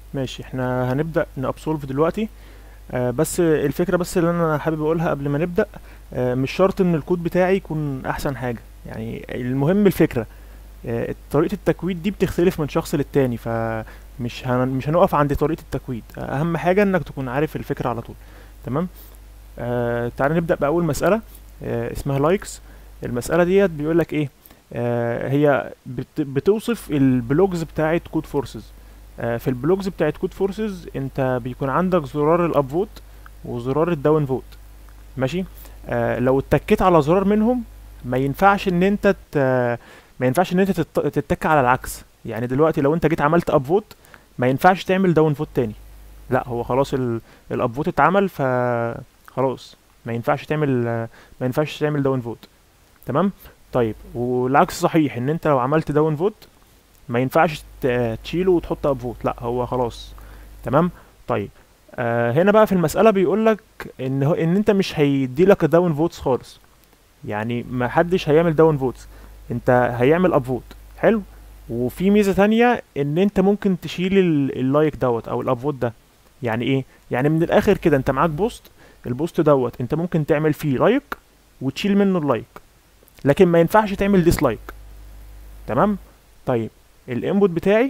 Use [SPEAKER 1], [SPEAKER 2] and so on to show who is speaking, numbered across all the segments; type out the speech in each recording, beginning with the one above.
[SPEAKER 1] ماشي احنا هنبدأ نابسولف دلوقتي آه بس الفكرة بس اللي انا حابب اقولها قبل ما نبدأ آه مش شرط ان الكود بتاعي يكون احسن حاجة يعني المهم الفكرة آه طريقة التكويد دي بتختلف من شخص للتاني فمش هن مش هنقف عند طريقة التكويد اهم حاجة انك تكون عارف الفكرة على طول تمام آه تعال نبدأ بأول مسألة آه اسمها لايكس المسألة ديت بيقول لك ايه آه هي بت بتوصف البلوجز بتاعت كود فورسز آه في البلوجز بتاعت كود فورسز انت بيكون عندك زرار الاب فوت وزرار الداون فوت ماشي آه لو اتكيت على زرار منهم ما ينفعش ان انت ت... ما ينفعش ان انت تت... تتك على العكس يعني دلوقتي لو انت جيت عملت اب فوت ما ينفعش تعمل داون فوت تاني لا هو خلاص ال... الاب فوت اتعمل ف خلاص ما ينفعش تعمل ما ينفعش تعمل داون فوت تمام طيب والعكس صحيح ان انت لو عملت داون فوت ما ينفعش ت- تشيله وتحط اب فوت لا هو خلاص تمام طيب آه هنا بقى في المسألة بيقول لك ان هو ان انت مش هيدي لك داون فوتس خالص يعني ما حدش هيعمل داون فوتس انت هيعمل اب فوت حلو وفي ميزة تانية ان انت ممكن تشيل ال- اللايك دوت او الاب فوت ده يعني ايه يعني من الاخر كده انت معاك بوست البوست دوت انت ممكن تعمل فيه لايك وتشيل منه اللايك لكن ما ينفعش تعمل ديسلايك تمام طيب الانبوت بتاعي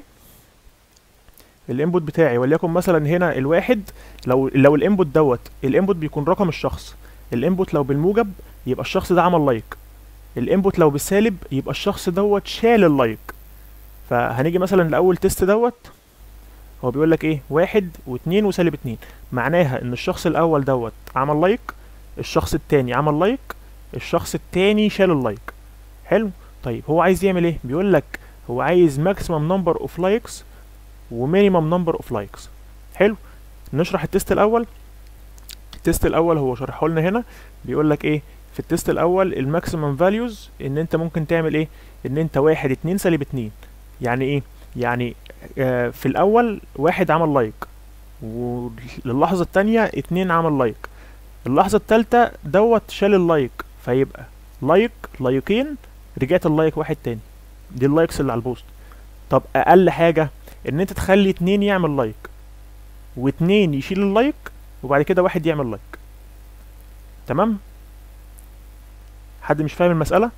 [SPEAKER 1] الانبوت بتاعي وليكن مثلا هنا الواحد لو لو الانبوت دوت الانبوت بيكون رقم الشخص الانبوت لو بالموجب يبقى الشخص ده عمل لايك الانبوت لو بالسالب يبقى الشخص دوت شال اللايك فهنيجي مثلا لاول تيست دوت هو بيقول لك ايه واحد واتنين وسالب اتنين معناها ان الشخص الاول دوت عمل لايك الشخص التاني عمل لايك الشخص التاني شال اللايك حلو طيب هو عايز يعمل ايه بيقول لك هو عايز ماكسيمم نمبر اوف لايكس ومينيمم نمبر اوف لايكس حلو نشرح التست الاول التست الاول هو شرحه لنا هنا بيقول لك ايه في التست الاول الماكسيمم فاليوز ان انت ممكن تعمل ايه ان انت واحد اتنين سالب اتنين يعني ايه يعني آه في الاول واحد عمل لايك وللحظة التانية اتنين عمل لايك اللحظة التالتة دوت شال اللايك فيبقى لايك لايكين رجعت اللايك واحد تاني دي اللايكس اللي على البوست طب اقل حاجة ان انت تخلي اتنين يعمل لايك واتنين يشيل اللايك وبعد كده واحد يعمل لايك تمام حد مش فاهم المسألة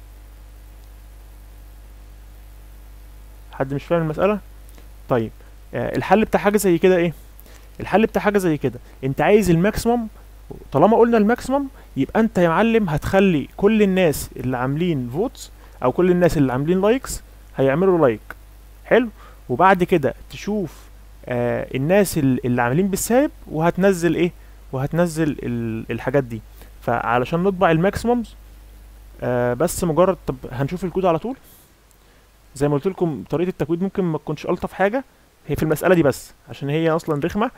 [SPEAKER 1] حد مش فاهم المسألة طيب آه الحل بتاع حاجة زي كده ايه الحل بتاع حاجة زي كده انت عايز الماكسيمم طالما قلنا الماكسيمم يبقى انت يا معلم هتخلي كل الناس اللي عاملين فوتس او كل الناس اللي عاملين لايكس هيعملوا لايك حلو وبعد كده تشوف آه الناس ال- اللي عاملين بالسالب وهتنزل ايه وهتنزل ال- الحاجات دي فعلشان نطبع الماكسيممز آه بس مجرد طب هنشوف الكود على طول زي ما قلت لكم طريقه التكويد ممكن ما تكونش الطف حاجه هي في المساله دي بس عشان هي اصلا رخمه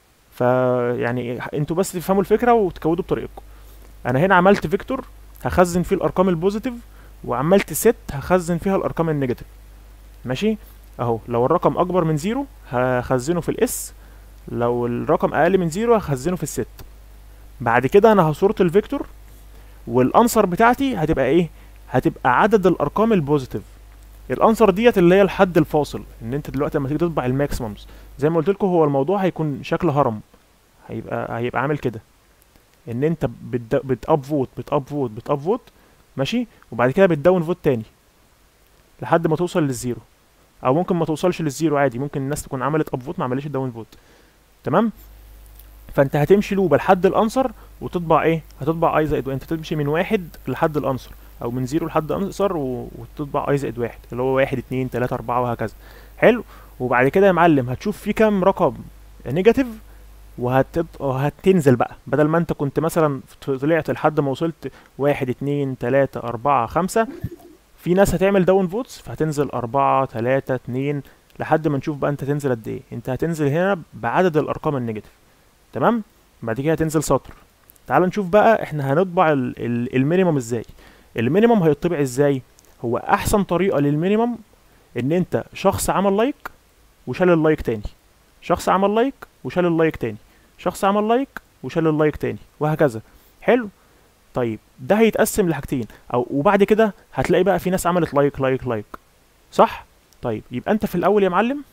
[SPEAKER 1] فيعني انتوا بس تفهموا الفكره وتكودوا بطريقتكم انا هنا عملت فيكتور هخزن فيه الارقام البوزيتيف وعملت ست هخزن فيها الارقام النيجاتيف ماشي اهو لو الرقم اكبر من زيرو هخزنه في الاس لو الرقم اقل من زيرو هخزنه في الست بعد كده انا هصورت الفيكتور والانسر بتاعتي هتبقى ايه هتبقى عدد الارقام البوزيتيف الانسر ديت اللي هي الحد الفاصل ان انت دلوقتي لما تيجي تطبع الماكسيممز زي ما قلت لكم هو الموضوع هيكون شكل هرم هيبقى هيبقى عامل كده ان انت بت بتاب فوت بتاب فوت بتاب فوت ماشي وبعد كده بتداون فوت تاني لحد ما توصل للزيرو او ممكن ما توصلش للزيرو عادي ممكن الناس تكون عملت اب فوت ما عملتش داون فوت تمام فانت هتمشي لوبه لحد الانسر وتطبع ايه هتطبع اي زائد انت تمشي من واحد لحد الانسر او من زيرو لحد انسر و... وتطبع اي زائد واحد اللي هو واحد اتنين تلاته اربعه وهكذا حلو وبعد كده يا معلم هتشوف في كام رقم نيجاتيف وهت... وهتنزل بقى بدل ما انت كنت مثلا طلعت لحد ما وصلت واحد اتنين تلاتة اربعة خمسة في ناس هتعمل داون فوتس فهتنزل اربعة تلاتة اتنين لحد ما نشوف بقى انت تنزل قد ايه انت هتنزل هنا بعدد الارقام النيجاتيف تمام بعد كده هتنزل سطر تعال نشوف بقى احنا هنطبع ال... ال... المينيمم ازاي المينيمم هيطبع ازاي هو احسن طريقة للمينيمم ان انت شخص عمل لايك وشال اللايك تاني شخص عمل لايك وشال اللايك تاني شخص عمل لايك وشال اللايك تاني وهكذا حلو طيب ده هيتقسم لحاجتين او وبعد كده هتلاقي بقى في ناس عملت لايك لايك لايك صح طيب يبقى انت في الاول يا معلم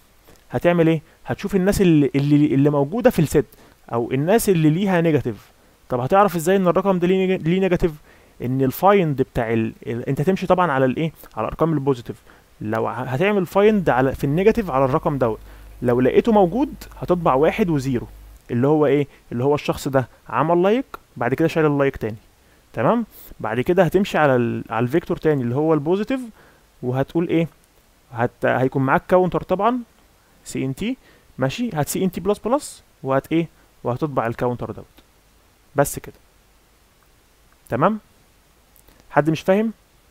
[SPEAKER 1] هتعمل ايه هتشوف الناس اللي اللي, اللي موجوده في الست او الناس اللي ليها نيجاتيف طب هتعرف ازاي ان الرقم ده ليه ليه نيجاتيف ان الفايند بتاع ال... ال... انت تمشي طبعا على الايه على الارقام البوزيتيف لو ه- هتعمل فايند على في النيجاتيف على الرقم دوت لو لقيته موجود هتطبع واحد وزيرو اللي هو ايه اللي هو الشخص ده عمل لايك بعد كده شال اللايك تاني تمام بعد كده هتمشي على ال... على الفيكتور تاني اللي هو البوزيتيف وهتقول ايه هت... هيكون معاك كاونتر طبعا سي ان تي ماشي هت سي ان تي بلس بلس وهت ايه وهتطبع الكاونتر دوت بس كده تمام حد مش فاهم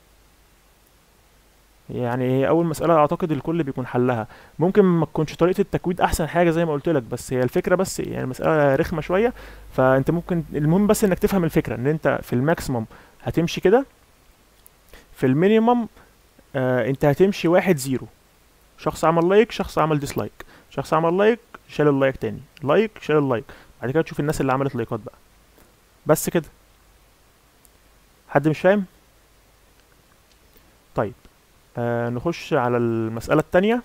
[SPEAKER 1] يعني هي اول مسألة اعتقد الكل بيكون حلها ممكن ما تكونش طريقة التكويد احسن حاجة زي ما قلت لك بس هي الفكرة بس يعني المسألة رخمة شوية فانت ممكن المهم بس انك تفهم الفكرة ان انت في الماكسيمم هتمشي كده في المينيمم آه انت هتمشي واحد زيرو شخص عمل لايك شخص عمل ديسلايك شخص عمل لايك شال اللايك تاني لايك شال اللايك بعد كده تشوف الناس اللي عملت لايكات بقى بس كده حد مش فاهم طيب آه نخش على المسألة التانية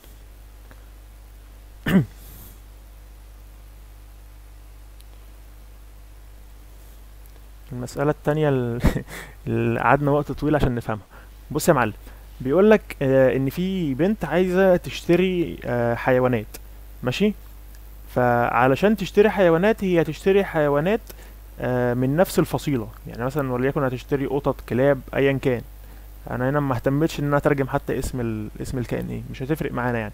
[SPEAKER 1] المسألة التانية ال- اللي قعدنا وقت طويل عشان نفهمها بص يا معلم بيقول لك آه ان في بنت عايزة تشتري آه حيوانات ماشي فعلشان تشتري حيوانات هي هتشتري حيوانات آه من نفس الفصيلة يعني مثلا وليكن هتشتري قطط كلاب ايا كان انا هنا ما اهتمتش ان انا اترجم حتى اسم ال... اسم الكائن ايه مش هتفرق معانا يعني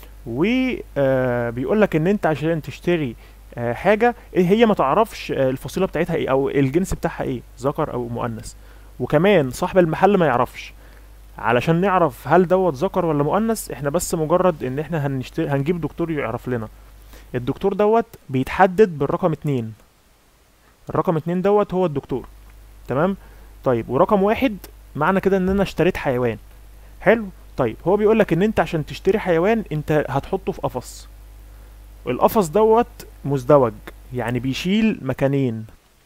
[SPEAKER 1] وبيقول لك ان انت عشان تشتري آه، حاجه إيه هي ما تعرفش آه، الفصيله بتاعتها ايه او الجنس بتاعها ايه ذكر او مؤنث وكمان صاحب المحل ما يعرفش علشان نعرف هل دوت ذكر ولا مؤنث احنا بس مجرد ان احنا هنشتري هنجيب دكتور يعرف لنا الدكتور دوت بيتحدد بالرقم اتنين الرقم اتنين دوت هو الدكتور تمام طيب ورقم واحد معنى كده ان انا اشتريت حيوان حلو طيب هو بيقول لك ان انت عشان تشتري حيوان انت هتحطه في قفص القفص دوت مزدوج يعني بيشيل مكانين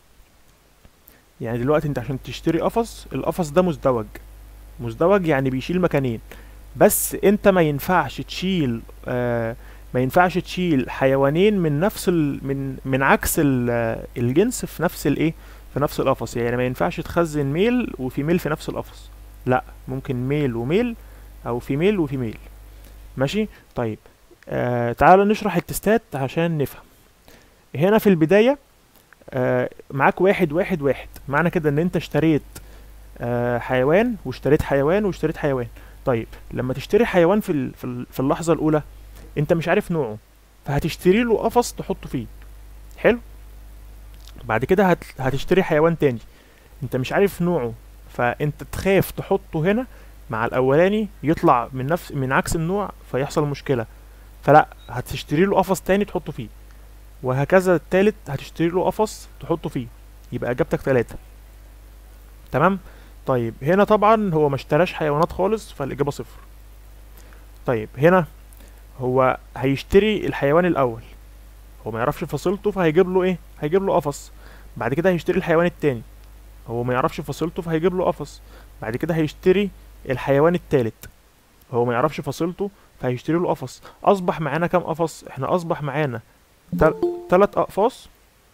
[SPEAKER 1] يعني دلوقتي انت عشان تشتري قفص القفص ده مزدوج مزدوج يعني بيشيل مكانين بس انت ما ينفعش تشيل آه ما ينفعش تشيل حيوانين من نفس ال من من عكس ال آه، الجنس في نفس الايه في نفس القفص يعني ما ينفعش تخزن ميل وفيميل في نفس القفص لا ممكن ميل وميل او فيميل وفيميل ماشي طيب آه تعال نشرح التستات عشان نفهم هنا في البداية آه معاك واحد واحد واحد معنى كده ان انت اشتريت آه حيوان واشتريت حيوان واشتريت حيوان طيب لما تشتري حيوان في ال- في ال- في اللحظة الأولى انت مش عارف نوعه فهتشتري له قفص تحطه فيه حلو بعد كده هت... هتشتري حيوان تاني انت مش عارف نوعه فانت تخاف تحطه هنا مع الاولاني يطلع من نفس من عكس النوع فيحصل مشكلة فلا هتشتري له قفص تاني تحطه فيه وهكذا التالت هتشتري له قفص تحطه فيه يبقى اجابتك تلاتة تمام طيب هنا طبعا هو ما اشتراش حيوانات خالص فالاجابة صفر طيب هنا هو هيشتري الحيوان الاول هو ما يعرفش فصيلته فهيجيب له ايه هيجيب له قفص بعد كده هيشتري الحيوان التاني هو ما يعرفش فصيلته فهيجيب له قفص بعد كده هيشتري الحيوان التالت هو ما يعرفش فصيلته فهيشتري له قفص اصبح معانا كام قفص احنا اصبح معانا تل... تلات اقفاص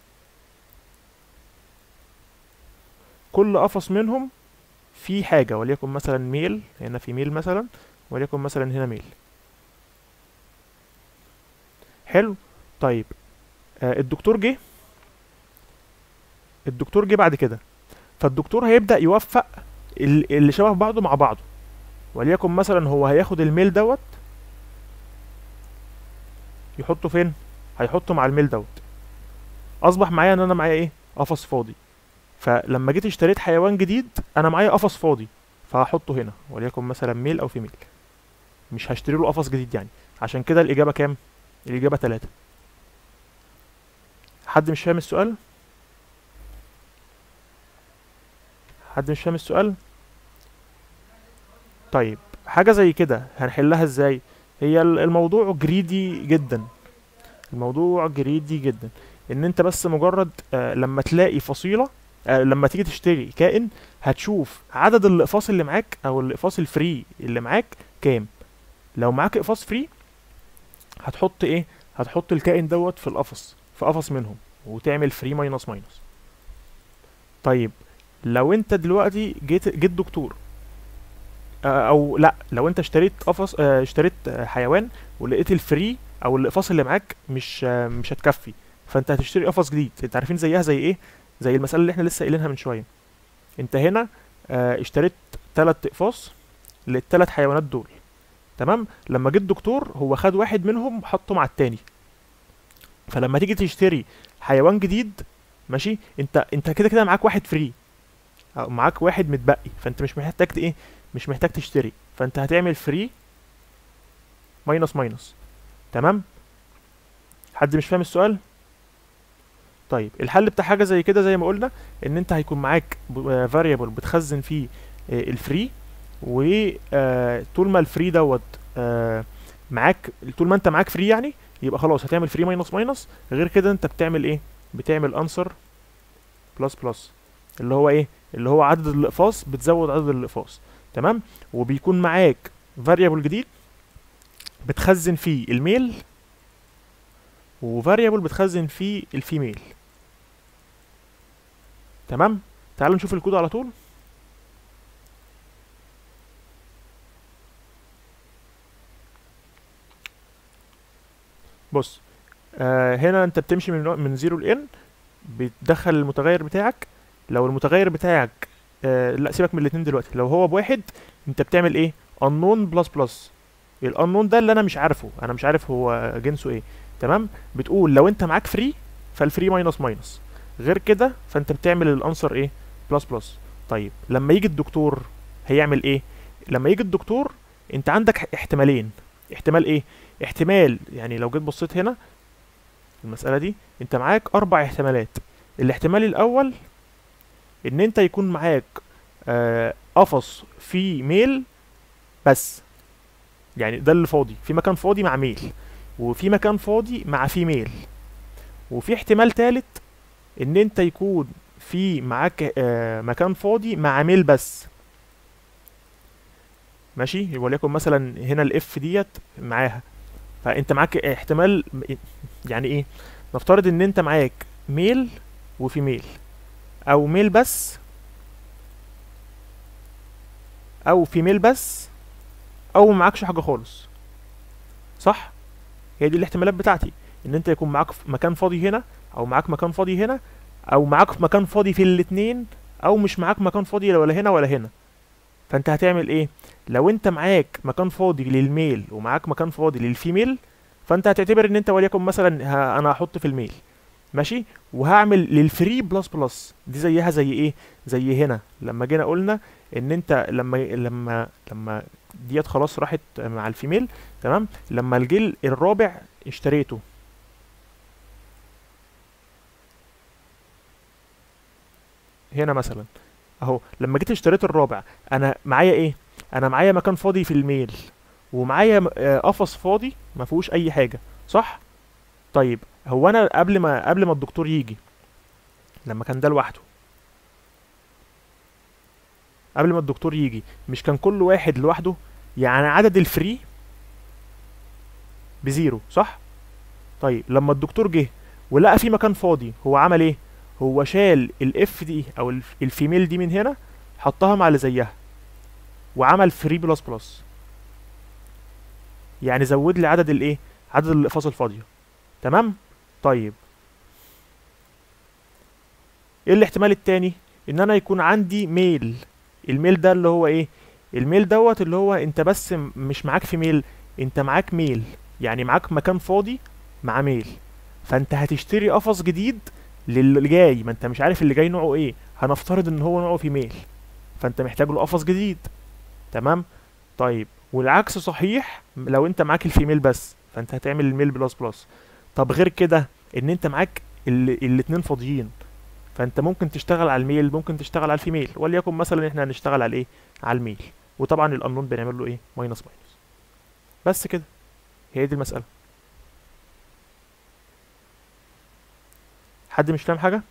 [SPEAKER 1] كل قفص منهم فيه حاجة وليكن مثلا ميل هنا في ميل مثلا وليكن مثلا هنا ميل حلو طيب آه الدكتور جه الدكتور جه بعد كده فالدكتور هيبدأ يوفق ال- اللي شبه بعضه مع بعضه وليكن مثلا هو هياخد الميل دوت يحطه فين هيحطه مع الميل دوت اصبح معايا ان انا معايا ايه قفص فاضي فلما جيت اشتريت حيوان جديد انا معايا قفص فاضي فهحطه هنا وليكن مثلا ميل او فيميل مش هشتري له قفص جديد يعني عشان كده الاجابه كام الاجابه تلاتة حد مش فاهم السؤال حد مش فاهم السؤال طيب حاجه زي كده هنحلها ازاي هي ال- الموضوع جريدي جدا الموضوع جريدي جدا ان انت بس مجرد آه لما تلاقي فصيله آه لما تيجي تشتري كائن هتشوف عدد الاقفاص اللي معاك او الاقفاص الفري اللي معاك كام لو معاك اقفاص فري هتحط ايه هتحط الكائن دوت في القفص في قفص منهم وتعمل فري ماينس ماينس طيب لو انت دلوقتي جيت جيت دكتور آه، او لا لو انت اشتريت قفص آه، اشتريت آه، حيوان ولقيت الفري او الاقفاص اللي معاك مش آه، مش هتكفي فانت هتشتري قفص جديد انت عارفين زيها زي ايه زي المساله اللي احنا لسه قايلينها من شويه انت هنا آه، اشتريت ثلاث اقفاص للثلاث حيوانات دول تمام لما جيت دكتور هو خد واحد منهم حطه مع التاني فلما تيجي تشتري حيوان جديد ماشي انت انت كده كده معاك واحد فري او معاك واحد متبقي فانت مش محتاج ت- ايه مش محتاج تشتري فانت هتعمل فري ماينس ماينس تمام حد مش فاهم السؤال طيب الحل بتاع حاجه زي كده زي ما قلنا ان انت هيكون معاك فاريبل بتخزن فيه الفري وطول ما الفري دوت آه، معاك طول ما انت معاك فري يعني يبقى خلاص هتعمل فري ماينس ماينس غير كده انت بتعمل ايه بتعمل انسر بلس بلس اللي هو ايه اللي هو عدد الاقفاص بتزود عدد الاقفاص تمام وبيكون معاك فاريبل جديد بتخزن فيه الميل وفاريبل بتخزن فيه الفيميل تمام تعالوا نشوف الكود على طول بص آه هنا انت بتمشي من من 0 ل n بتدخل المتغير بتاعك لو المتغير بتاعك آه لا سيبك من الاتنين دلوقتي لو هو بواحد انت بتعمل ايه unknown بلس بلس الانون ده اللي انا مش عارفه انا مش عارف هو جنسه ايه تمام بتقول لو انت معاك فري فالفري ماينس ماينس غير كده فانت بتعمل الانسر ايه بلس بلس طيب لما يجي الدكتور هيعمل ايه لما يجي الدكتور انت عندك احتمالين احتمال ايه احتمال يعني لو جيت بصيت هنا المسألة دي انت معاك اربع احتمالات الاحتمال الاول ان انت يكون معاك آه، قفص فيه ميل بس يعني ده اللي فاضي في مكان فاضي مع ميل وفي مكان فاضي مع فيميل وفي احتمال تالت ان انت يكون في معاك آه، مكان فاضي مع ميل بس ماشي وليكن مثلا هنا الاف ديت معاها فانت معاك احتمال يعني ايه نفترض ان انت معاك ميل وفيميل او ميل بس او فيميل بس او معكش حاجه خالص صح هي دي الاحتمالات بتاعتي ان انت يكون معاك ف- مكان فاضي هنا او معاك مكان فاضي هنا او معاك مكان فاضي في الاتنين او مش معاك مكان فاضي ولا هنا ولا هنا فانت هتعمل ايه لو انت معاك مكان فاضي للميل ومعاك مكان فاضي للفيميل فانت هتعتبر ان انت وليكن مثلا ه- انا هحط في الميل ماشي وهعمل للفري بلس بلس دي زيها زي ايه زي هنا لما جينا قلنا ان انت لما لما لما ديت خلاص راحت مع الفيميل تمام لما الجيل الرابع اشتريته هنا مثلا اهو لما جيت اشتريت الرابع انا معايا ايه انا معايا مكان فاضي في الميل ومعايا م- آه، قفص فاضي ما فيهوش اي حاجه صح طيب هو انا قبل ما قبل ما الدكتور يجي لما كان ده لوحده قبل ما الدكتور يجي مش كان كل واحد لوحده يعني عدد الفري بزيرو صح طيب لما الدكتور جه ولقى في مكان فاضي هو عمل ايه هو شال الاف دي او الف- الفيميل دي من هنا حطها مع اللي زيها وعمل فري بلس بلس يعني زود لي عدد الايه عدد الاقفاص الفاضيه تمام طيب ايه الاحتمال التاني ان انا يكون عندي ميل الميل ده اللي هو ايه الميل دوت اللي هو انت بس م- مش معاك في ميل انت معاك ميل يعني معاك مكان فاضي مع ميل فانت هتشتري قفص جديد للي جاي ما انت مش عارف اللي جاي نوعه ايه هنفترض ان هو نوعه فيميل فانت محتاج له قفص جديد تمام طيب والعكس صحيح لو انت معاك الفيميل بس فانت هتعمل الميل بلس بلس طب غير كده ان انت معاك ال... الاتنين فاضيين فانت ممكن تشتغل على الميل ممكن تشتغل على الفيميل وليكن مثلا احنا هنشتغل على ايه على الميل وطبعا الانون بنعمل له ايه ماينس ماينس بس كده هي دي المسألة حد مش فاهم حاجة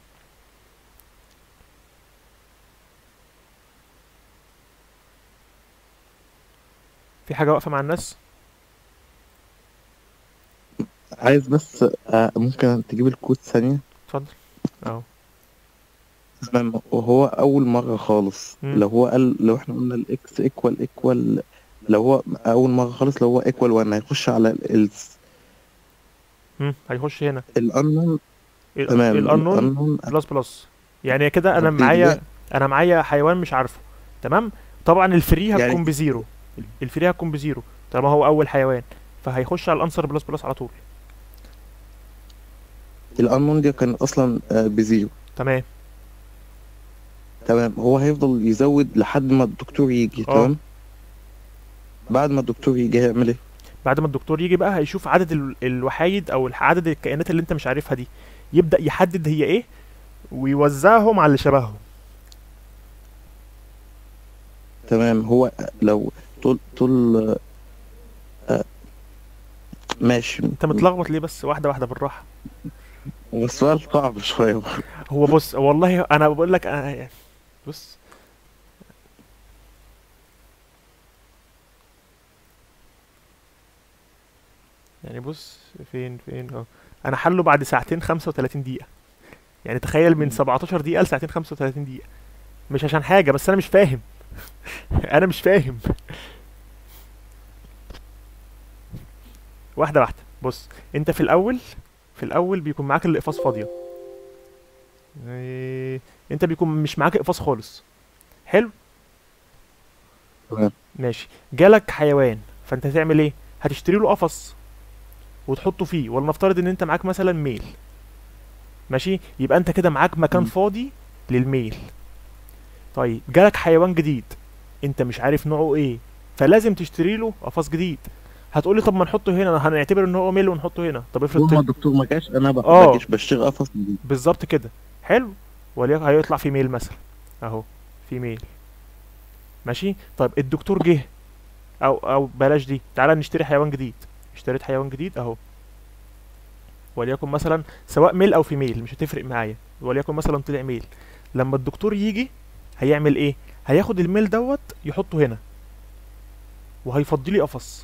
[SPEAKER 1] في حاجة واقفة مع الناس
[SPEAKER 2] عايز بس آه ممكن تجيب الكود ثانية
[SPEAKER 1] اتفضل اهو
[SPEAKER 2] تمام وهو أول مرة خالص
[SPEAKER 1] مم.
[SPEAKER 2] لو هو قال لو احنا قلنا الإكس إيكوال إيكوال لو هو أول مرة خالص لو هو إيكوال وان هيخش على الإلز
[SPEAKER 1] مم. هيخش هنا
[SPEAKER 2] الأنون تمام
[SPEAKER 1] الانون
[SPEAKER 2] الأنون
[SPEAKER 1] بلس بلس يعني كده انا
[SPEAKER 2] طب إيه
[SPEAKER 1] معايا
[SPEAKER 2] ده؟
[SPEAKER 1] انا معايا حيوان مش عارفه تمام طبعا الفري
[SPEAKER 2] يعني-
[SPEAKER 1] هتكون بزيرو الفري هتكون بزيرو طالما هو اول حيوان فهيخش على الانسر بلس بلس على طول
[SPEAKER 2] الأنون دي كان أصلا آه بزيرو
[SPEAKER 1] تمام
[SPEAKER 2] تمام هو هيفضل يزود لحد ما الدكتور يجي
[SPEAKER 1] اه.
[SPEAKER 2] تمام بعد ما الدكتور يجي هيعمل ايه
[SPEAKER 1] بعد ما الدكتور يجي بقى هيشوف عدد ال- الوحايد او الح- عدد الكائنات اللي انت مش عارفها دي يبدأ يحدد هي ايه ويوزعهم على اللي شبههم
[SPEAKER 2] تمام هو لو طول طول آه، ماشي
[SPEAKER 1] انت متلخبط ليه بس واحده واحده بالراحه
[SPEAKER 2] هو السؤال صعب شوية
[SPEAKER 1] هو بص والله انا بقول لك انا يعني بص يعني بص فين فين اهو انا حله بعد ساعتين 35 دقيقة يعني تخيل من 17 دقيقة لساعتين 35 دقيقة مش عشان حاجة بس انا مش فاهم انا مش فاهم واحدة واحدة بص انت في الاول في الاول بيكون معاك الاقفاص فاضية إيه، انت بيكون مش معاك اقفاص خالص حلو
[SPEAKER 2] تمام.
[SPEAKER 1] ماشي جالك حيوان فانت هتعمل ايه هتشتري له قفص وتحطه فيه ولنفترض ان انت معاك مثلا ميل ماشي يبقى انت كده معاك مكان
[SPEAKER 2] مم.
[SPEAKER 1] فاضي للميل طيب جالك حيوان جديد انت مش عارف نوعه ايه فلازم تشتري له قفص جديد هتقولي طب ما نحطه هنا هنعتبر ان هو ميل ونحطه هنا طب افرض
[SPEAKER 2] طول ما
[SPEAKER 1] طلع-
[SPEAKER 2] الدكتور ما جاش انا ب-
[SPEAKER 1] اه.
[SPEAKER 2] بجيش بشتري قفص جديد
[SPEAKER 1] بالظبط كده حلو وليكن هيطلع في ميل مثلا اهو في ميل ماشي طيب الدكتور جه او او بلاش دي تعالى نشتري حيوان جديد اشتريت حيوان جديد اهو وليكن مثلا سواء ميل او في ميل مش هتفرق معايا وليكن مثلا طلع ميل لما الدكتور يجي هيعمل ايه هياخد الميل دوت يحطه هنا وهيفضي لي قفص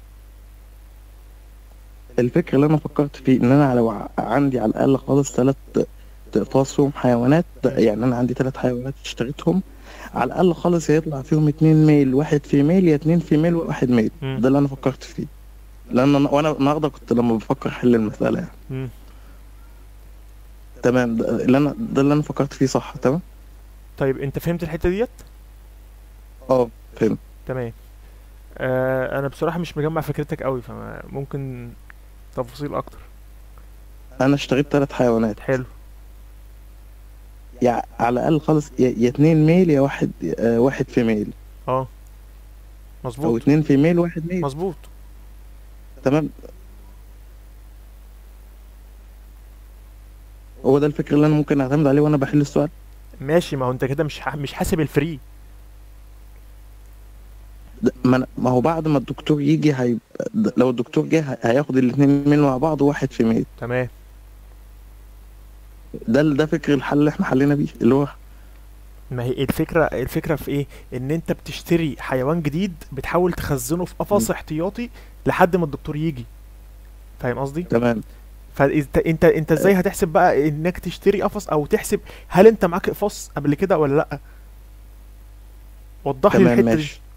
[SPEAKER 2] الفكرة اللي انا فكرت فيه ان انا لو ع- عندي على الاقل خالص ثلاث اقفاص فيهم حيوانات يعني انا عندي ثلاث حيوانات اشتريتهم على الاقل خالص يطلع فيهم اتنين ميل واحد فيميل يا اتنين فيميل وواحد ميل
[SPEAKER 1] مم.
[SPEAKER 2] ده اللي انا فكرت فيه لان أنا وانا النهارده كنت لما بفكر احل المسألة يعني
[SPEAKER 1] مم.
[SPEAKER 2] تمام ده اللي انا ده اللي انا فكرت فيه صح تمام
[SPEAKER 1] طيب انت فهمت الحتة ديت
[SPEAKER 2] اه فهمت
[SPEAKER 1] تمام آه انا بصراحة مش مجمع فكرتك قوي فممكن تفاصيل اكتر
[SPEAKER 2] انا اشتريت ثلاث حيوانات
[SPEAKER 1] حلو
[SPEAKER 2] يعني على الاقل خالص يا, يا اتنين ميل يا واحد آه واحد فيميل
[SPEAKER 1] اه
[SPEAKER 2] او
[SPEAKER 1] مظبوط
[SPEAKER 2] اتنين فيميل واحد ميل
[SPEAKER 1] مظبوط
[SPEAKER 2] تمام هو ده الفكر اللي انا ممكن اعتمد عليه وانا بحل السؤال
[SPEAKER 1] ماشي ما هو انت كده مش ح- مش حاسب الفري
[SPEAKER 2] ده- ما, أنا- ما هو بعد ما الدكتور يجي هي... ده- لو الدكتور جه هي- هياخد الاتنين ميل مع بعض وواحد فيميل
[SPEAKER 1] تمام
[SPEAKER 2] ده ده فكر الحل اللي احنا حلينا بيه اللي هو
[SPEAKER 1] ما هي الفكرة الفكرة في ايه ان انت بتشتري حيوان جديد بتحاول تخزنه في قفص
[SPEAKER 2] م.
[SPEAKER 1] احتياطي لحد ما الدكتور يجي فاهم قصدي
[SPEAKER 2] تمام
[SPEAKER 1] فانت انت انت ازاي هتحسب بقى انك تشتري قفص او تحسب هل انت معاك اقفاص قبل كده ولا لا وضح لي
[SPEAKER 2] تمام
[SPEAKER 1] الحتة دي
[SPEAKER 2] ماشي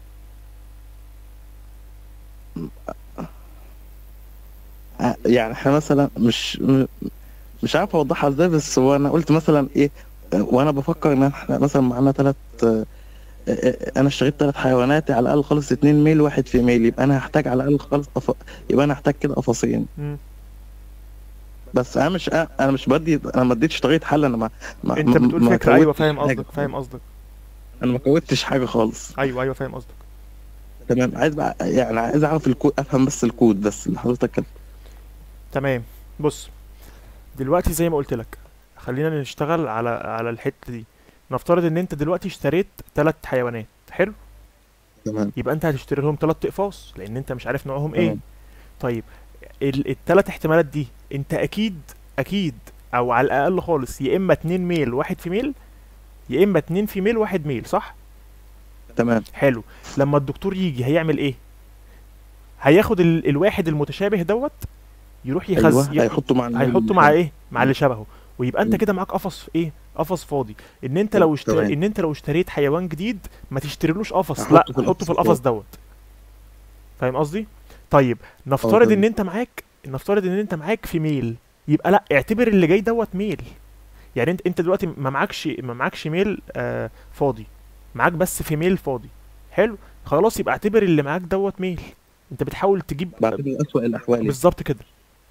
[SPEAKER 2] آه، يعني احنا مثلا مش م- مش عارف اوضحها ازاي بس هو انا قلت مثلا ايه آه، وانا بفكر ان احنا مثلا معانا ثلاث انا اشتريت ثلاث حيوانات على الاقل خالص اتنين ميل واحد فيميل يبقى انا هحتاج على الاقل خالص أف... يبقى انا هحتاج كده قفصين
[SPEAKER 1] مم.
[SPEAKER 2] بس انا مش انا مش بدي انا ما اديتش طريقه حل انا ما, ما
[SPEAKER 1] انت
[SPEAKER 2] ما-
[SPEAKER 1] بتقول
[SPEAKER 2] ما
[SPEAKER 1] فكرة ايوه
[SPEAKER 2] كودتش
[SPEAKER 1] فاهم
[SPEAKER 2] حاجة.
[SPEAKER 1] قصدك فاهم قصدك
[SPEAKER 2] انا ما كودتش حاجه خالص
[SPEAKER 1] ايوه ايوه فاهم قصدك
[SPEAKER 2] تمام عايز بقى يعني عايز اعرف الكود افهم بس الكود بس اللي حضرتك كده
[SPEAKER 1] تمام بص دلوقتي زي ما قلت لك خلينا نشتغل على على الحتة دي نفترض ان انت دلوقتي اشتريت ثلاث حيوانات حلو
[SPEAKER 2] تمام
[SPEAKER 1] يبقى انت هتشتري لهم ثلاث اقفاص لان انت مش عارف نوعهم ايه
[SPEAKER 2] تمام
[SPEAKER 1] طيب الثلاث احتمالات دي انت اكيد اكيد او على الاقل خالص يا اما اتنين ميل واحد فيميل يا اما اتنين فيميل واحد ميل صح
[SPEAKER 2] تمام
[SPEAKER 1] حلو لما الدكتور يجي هيعمل ايه هياخد ال... الواحد المتشابه دوت يروح يخز
[SPEAKER 2] ايوه هيحطوا مع الميل
[SPEAKER 1] هيحطه
[SPEAKER 2] اللي
[SPEAKER 1] مع
[SPEAKER 2] شبهه.
[SPEAKER 1] ايه مع اللي شبهه ويبقى انت
[SPEAKER 2] مم.
[SPEAKER 1] كده معاك قفص ايه قفص فاضي ان انت لو اشت...
[SPEAKER 2] تمام.
[SPEAKER 1] ان انت لو اشتريت حيوان جديد ما تشتريلوش قفص
[SPEAKER 2] هحطه
[SPEAKER 1] لا
[SPEAKER 2] في
[SPEAKER 1] حطه
[SPEAKER 2] القفص
[SPEAKER 1] في القفص
[SPEAKER 2] الفاضي.
[SPEAKER 1] دوت فاهم قصدي طيب نفترض ان
[SPEAKER 2] تمام.
[SPEAKER 1] انت معاك نفترض ان انت معاك في ميل يبقى لا اعتبر اللي جاي دوت ميل يعني انت انت دلوقتي ما معكش ما معكش ميل آه فاضي معاك بس في ميل فاضي حلو خلاص يبقى اعتبر اللي معاك دوت ميل انت بتحاول تجيب
[SPEAKER 2] بعتبر اسوأ الاحوال يعني.
[SPEAKER 1] بالظبط كده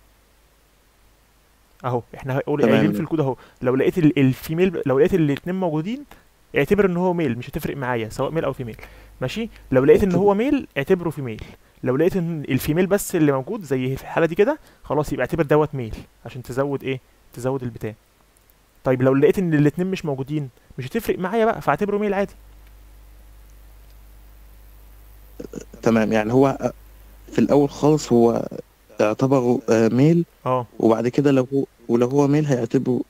[SPEAKER 1] اهو احنا هقول
[SPEAKER 2] تمام.
[SPEAKER 1] قايلين في الكود اهو لو لقيت ال- الفيميل لو لقيت الاتنين موجودين اعتبر ان هو ميل مش هتفرق معايا سواء ميل او فيميل ماشي لو لقيت ان هو ميل اعتبره فيميل لو لقيت ان الفيميل بس اللي موجود زي في الحاله دي كده خلاص يبقى اعتبر دوت ميل عشان تزود ايه تزود البتاع طيب لو لقيت ان الاتنين مش موجودين مش هتفرق معايا بقى فاعتبره ميل عادي
[SPEAKER 2] تمام يعني هو في الاول خالص هو اعتبره آه، ميل
[SPEAKER 1] اه
[SPEAKER 2] وبعد كده لو هو ولو هو ميل هيعتبره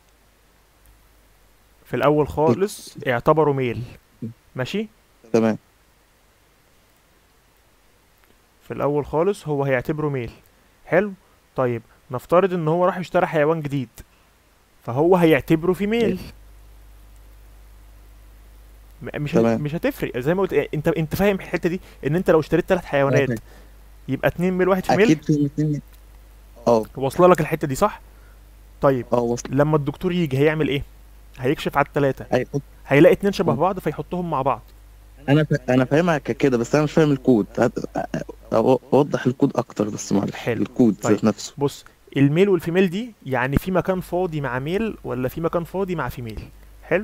[SPEAKER 1] في الاول خالص اعتبره ميل ماشي
[SPEAKER 2] تمام
[SPEAKER 1] في الاول خالص هو هيعتبره ميل حلو طيب نفترض ان هو راح اشترى حيوان جديد فهو هيعتبره في ميل م- مش
[SPEAKER 2] تمام.
[SPEAKER 1] مش هتفرق زي ما قلت إيه، انت انت فاهم الحته دي ان انت لو اشتريت ثلاث حيوانات
[SPEAKER 2] فاهم.
[SPEAKER 1] يبقى اتنين ميل واحد في ميل
[SPEAKER 2] اكيد في اتنين اه
[SPEAKER 1] واصله لك الحته دي صح طيب
[SPEAKER 2] اه وصل
[SPEAKER 1] لما الدكتور يجي هيعمل ايه هيكشف على الثلاثه
[SPEAKER 2] هيحط
[SPEAKER 1] هيلاقي اتنين شبه
[SPEAKER 2] م.
[SPEAKER 1] بعض فيحطهم مع بعض
[SPEAKER 2] انا ف... انا فاهمها كده بس انا مش فاهم الكود هت... أ- اوضح الكود اكتر بس معلش
[SPEAKER 1] حلو.
[SPEAKER 2] الكود
[SPEAKER 1] طيب.
[SPEAKER 2] ذات نفسه
[SPEAKER 1] بص الميل والفيميل دي يعني في مكان فاضي مع ميل ولا في مكان فاضي مع فيميل حلو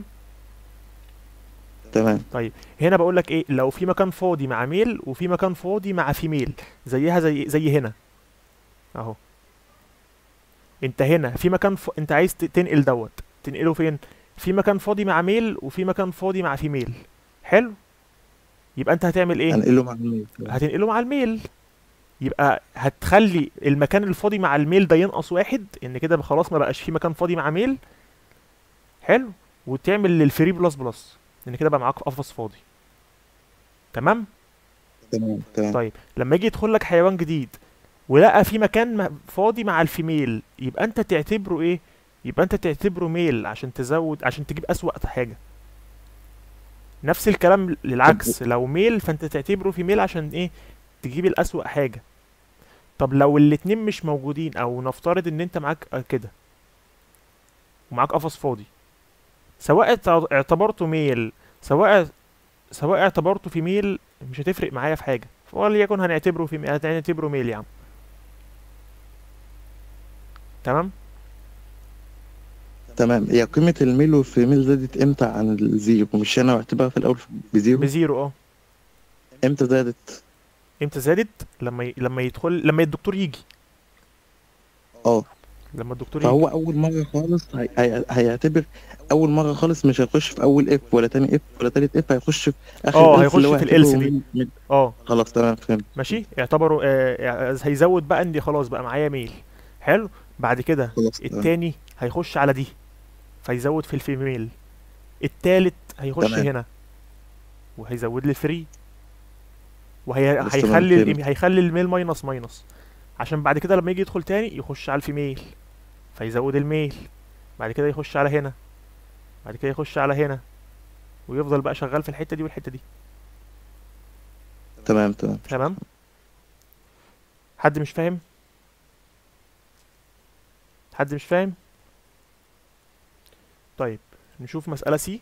[SPEAKER 2] تمام
[SPEAKER 1] هنا بقول لك ايه لو في مكان فاضي مع ميل وفي مكان فاضي مع فيميل زيها زي زي هنا اهو انت هنا في مكان ف... انت عايز ت- تنقل دوت تنقله فين في مكان فاضي مع ميل وفي مكان فاضي مع فيميل حلو يبقى انت هتعمل ايه
[SPEAKER 2] هنقله مع الميل
[SPEAKER 1] هتنقله مع الميل يبقى هتخلي المكان الفاضي مع الميل ده ينقص واحد ان كده خلاص ما بقاش في مكان فاضي مع ميل حلو وتعمل للفري بلس بلس ان كده بقى معاك قفص فاضي تمام
[SPEAKER 2] تمام تمام
[SPEAKER 1] طيب لما يجي يدخل لك حيوان جديد ولقى في مكان م- فاضي مع الفيميل يبقى انت تعتبره ايه يبقى انت تعتبره ميل عشان تزود عشان تجيب اسوأ حاجة نفس الكلام للعكس لو ميل فانت تعتبره فيميل عشان ايه تجيب الاسوأ حاجة طب لو الاتنين مش موجودين او نفترض ان انت معاك آه كده ومعاك قفص فاضي سواء اعت- اعتبرته ميل سواء سواء اعتبرته في ميل مش هتفرق معايا في حاجة وليكن هنعتبره في هنعتبره ميل يا عم تمام
[SPEAKER 2] تمام هي قيمة الميل والفيميل زادت امتى عن الزيرو مش انا بعتبرها في الاول بزيرو
[SPEAKER 1] بزيرو اه
[SPEAKER 2] امتى زادت
[SPEAKER 1] امتى زادت لما ي... لما يدخل لما الدكتور يجي
[SPEAKER 2] اه
[SPEAKER 1] لما الدكتور يجي
[SPEAKER 2] فهو اول مرة خالص هي... هي... هيعتبر اول مرة خالص مش هيخش في اول اف ولا تاني اف ولا تالت اف هيخش في اخر
[SPEAKER 1] اه،
[SPEAKER 2] اف
[SPEAKER 1] هيخش
[SPEAKER 2] اللي هو
[SPEAKER 1] في الإلس
[SPEAKER 2] هيعتبره
[SPEAKER 1] دي.
[SPEAKER 2] ميل- ميل.
[SPEAKER 1] اه
[SPEAKER 2] خلاص تمام فهمت
[SPEAKER 1] ماشي اعتبروا آه هيزود بقى ان خلاص بقى معايا ميل حلو بعد كده
[SPEAKER 2] خلاص تمام
[SPEAKER 1] التاني هيخش على دي فيزود في الفيميل التالت هيخش
[SPEAKER 2] تمام.
[SPEAKER 1] هنا وهيزود لي الفري وهي
[SPEAKER 2] خلاص تمام،
[SPEAKER 1] هيخلي
[SPEAKER 2] فهمت.
[SPEAKER 1] ال- هيخلي الميل ماينس ماينس عشان بعد كده لما يجي يدخل تاني يخش على الفيميل فيزود الميل بعد كده يخش على هنا بعد كده يخش على هنا ويفضل بقى شغال في الحتة دي والحتة دي
[SPEAKER 2] تمام تمام
[SPEAKER 1] تمام حد مش فاهم حد مش فاهم طيب نشوف مسألة سي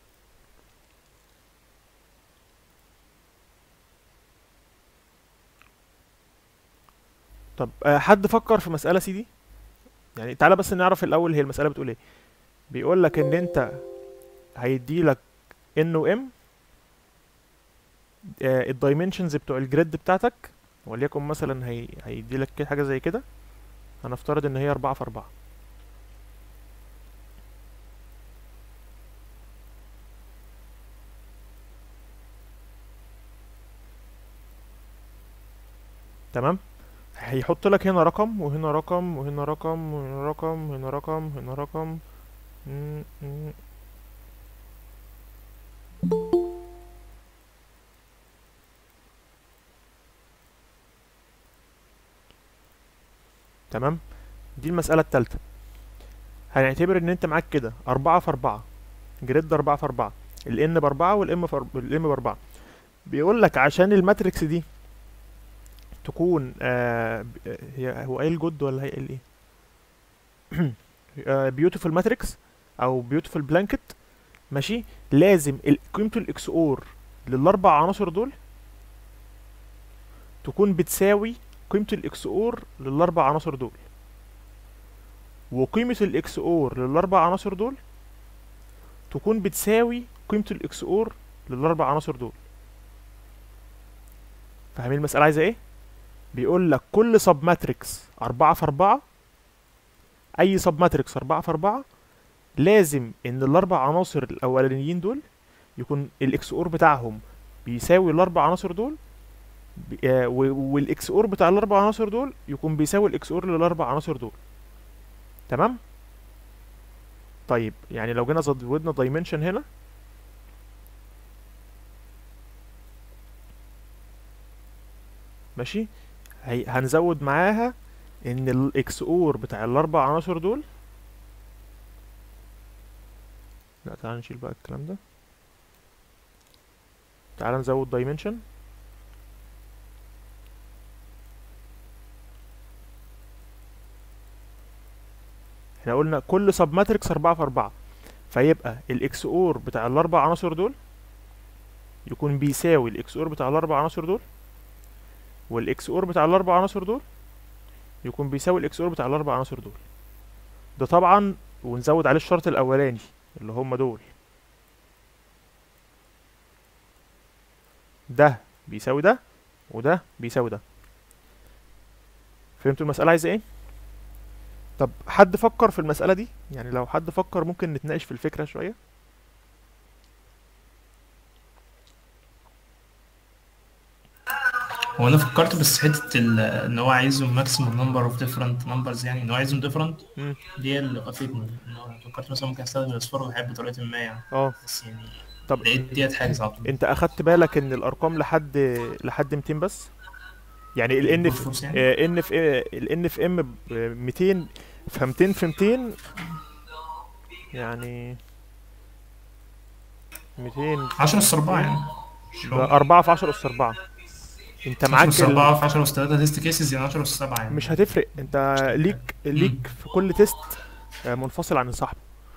[SPEAKER 1] طب آه، حد فكر في مسألة سي دي يعني تعالى بس نعرف الأول هي المسألة بتقول ايه بيقول لك ان انت هيدي لك ان و ام الدايمنشنز بتوع الجريد بتاعتك وليكن مثلا هي هيدي لك كده حاجة زي كده هنفترض ان هي أربعة في أربعة تمام هيحط لك هنا رقم وهنا رقم وهنا رقم وهنا رقم هنا رقم هنا رقم م- م. تمام دي المسألة التالتة هنعتبر ان انت معاك كده أربعة في أربعة جريد أربعة في أربعة ال n بأربعة وال m في أرب- ال m بأربعة بيقول لك عشان الماتريكس دي تكون آه ب- هي هو قايل جود ولا هيقول ايه بيوتيفول ماتريكس او بيوتيفول بلانكت ماشي لازم ال- قيمة الاكس اور للاربع عناصر دول تكون بتساوي قيمة الاكس اور للاربع عناصر دول وقيمة الاكس اور للاربع عناصر دول تكون بتساوي قيمة الاكس اور للاربع عناصر دول فاهمين المسألة عايزة ايه؟ بيقول لك كل سب ماتريكس أربعة في أربعة أي سب ماتريكس أربعة في أربعة لازم إن الأربع عناصر الأولانيين دول يكون الإكس أور بتاعهم بيساوي الأربع عناصر دول بي- آه، و- والإكس أور بتاع الأربع عناصر دول يكون بيساوي الإكس أور للأربع عناصر دول تمام؟ طيب يعني لو جينا زودنا دايمنشن هنا ماشي هي هنزود معاها ان الاكس اور بتاع الاربع عناصر دول لا تعال نشيل بقى الكلام ده تعال نزود دايمنشن احنا قلنا كل سب ماتريكس أربعة في أربعة فيبقى الاكس اور بتاع الاربع عناصر دول يكون بيساوي الاكس اور بتاع الاربع عناصر دول والاكس اور بتاع الاربع عناصر دول يكون بيساوي الاكس اور بتاع الاربع عناصر دول ده طبعا ونزود عليه الشرط الاولاني اللي هم دول ده بيساوي ده وده بيساوي ده فهمتوا المسألة عايزة ايه؟ طب حد فكر في المسألة دي؟ يعني لو حد فكر ممكن نتناقش في الفكرة شوية
[SPEAKER 3] هو انا فكرت بس حته ال- ان هو عايزهم ماكسيموم نمبر اوف ديفرنت نمبرز يعني ان هو عايزهم ديفرنت
[SPEAKER 1] مم.
[SPEAKER 3] دي اللي وقفتني إن هو فكرت مثلا ممكن استخدم الاصفار والحاجات بطريقه ما يعني
[SPEAKER 1] اه
[SPEAKER 3] بس يعني
[SPEAKER 1] طب
[SPEAKER 3] لقيت ديت حاجز على طول
[SPEAKER 1] انت اخدت بالك ان الارقام لحد لحد 200 بس يعني ال ان في
[SPEAKER 3] بالفرص يعني
[SPEAKER 1] ان في ال ان في ام ب 200 ف 200 في 200 يعني 200
[SPEAKER 3] 10 اس 4 يعني مش هو
[SPEAKER 1] 4 في 10 اس 4 انت
[SPEAKER 3] 10
[SPEAKER 1] معاك
[SPEAKER 3] اس
[SPEAKER 1] ال...
[SPEAKER 3] 4 في 10 اس 3 تيست كيسز يعني 10 اس 7 يعني
[SPEAKER 1] مش هتفرق انت ليك ليك في كل تيست آه، منفصل عن صاحبه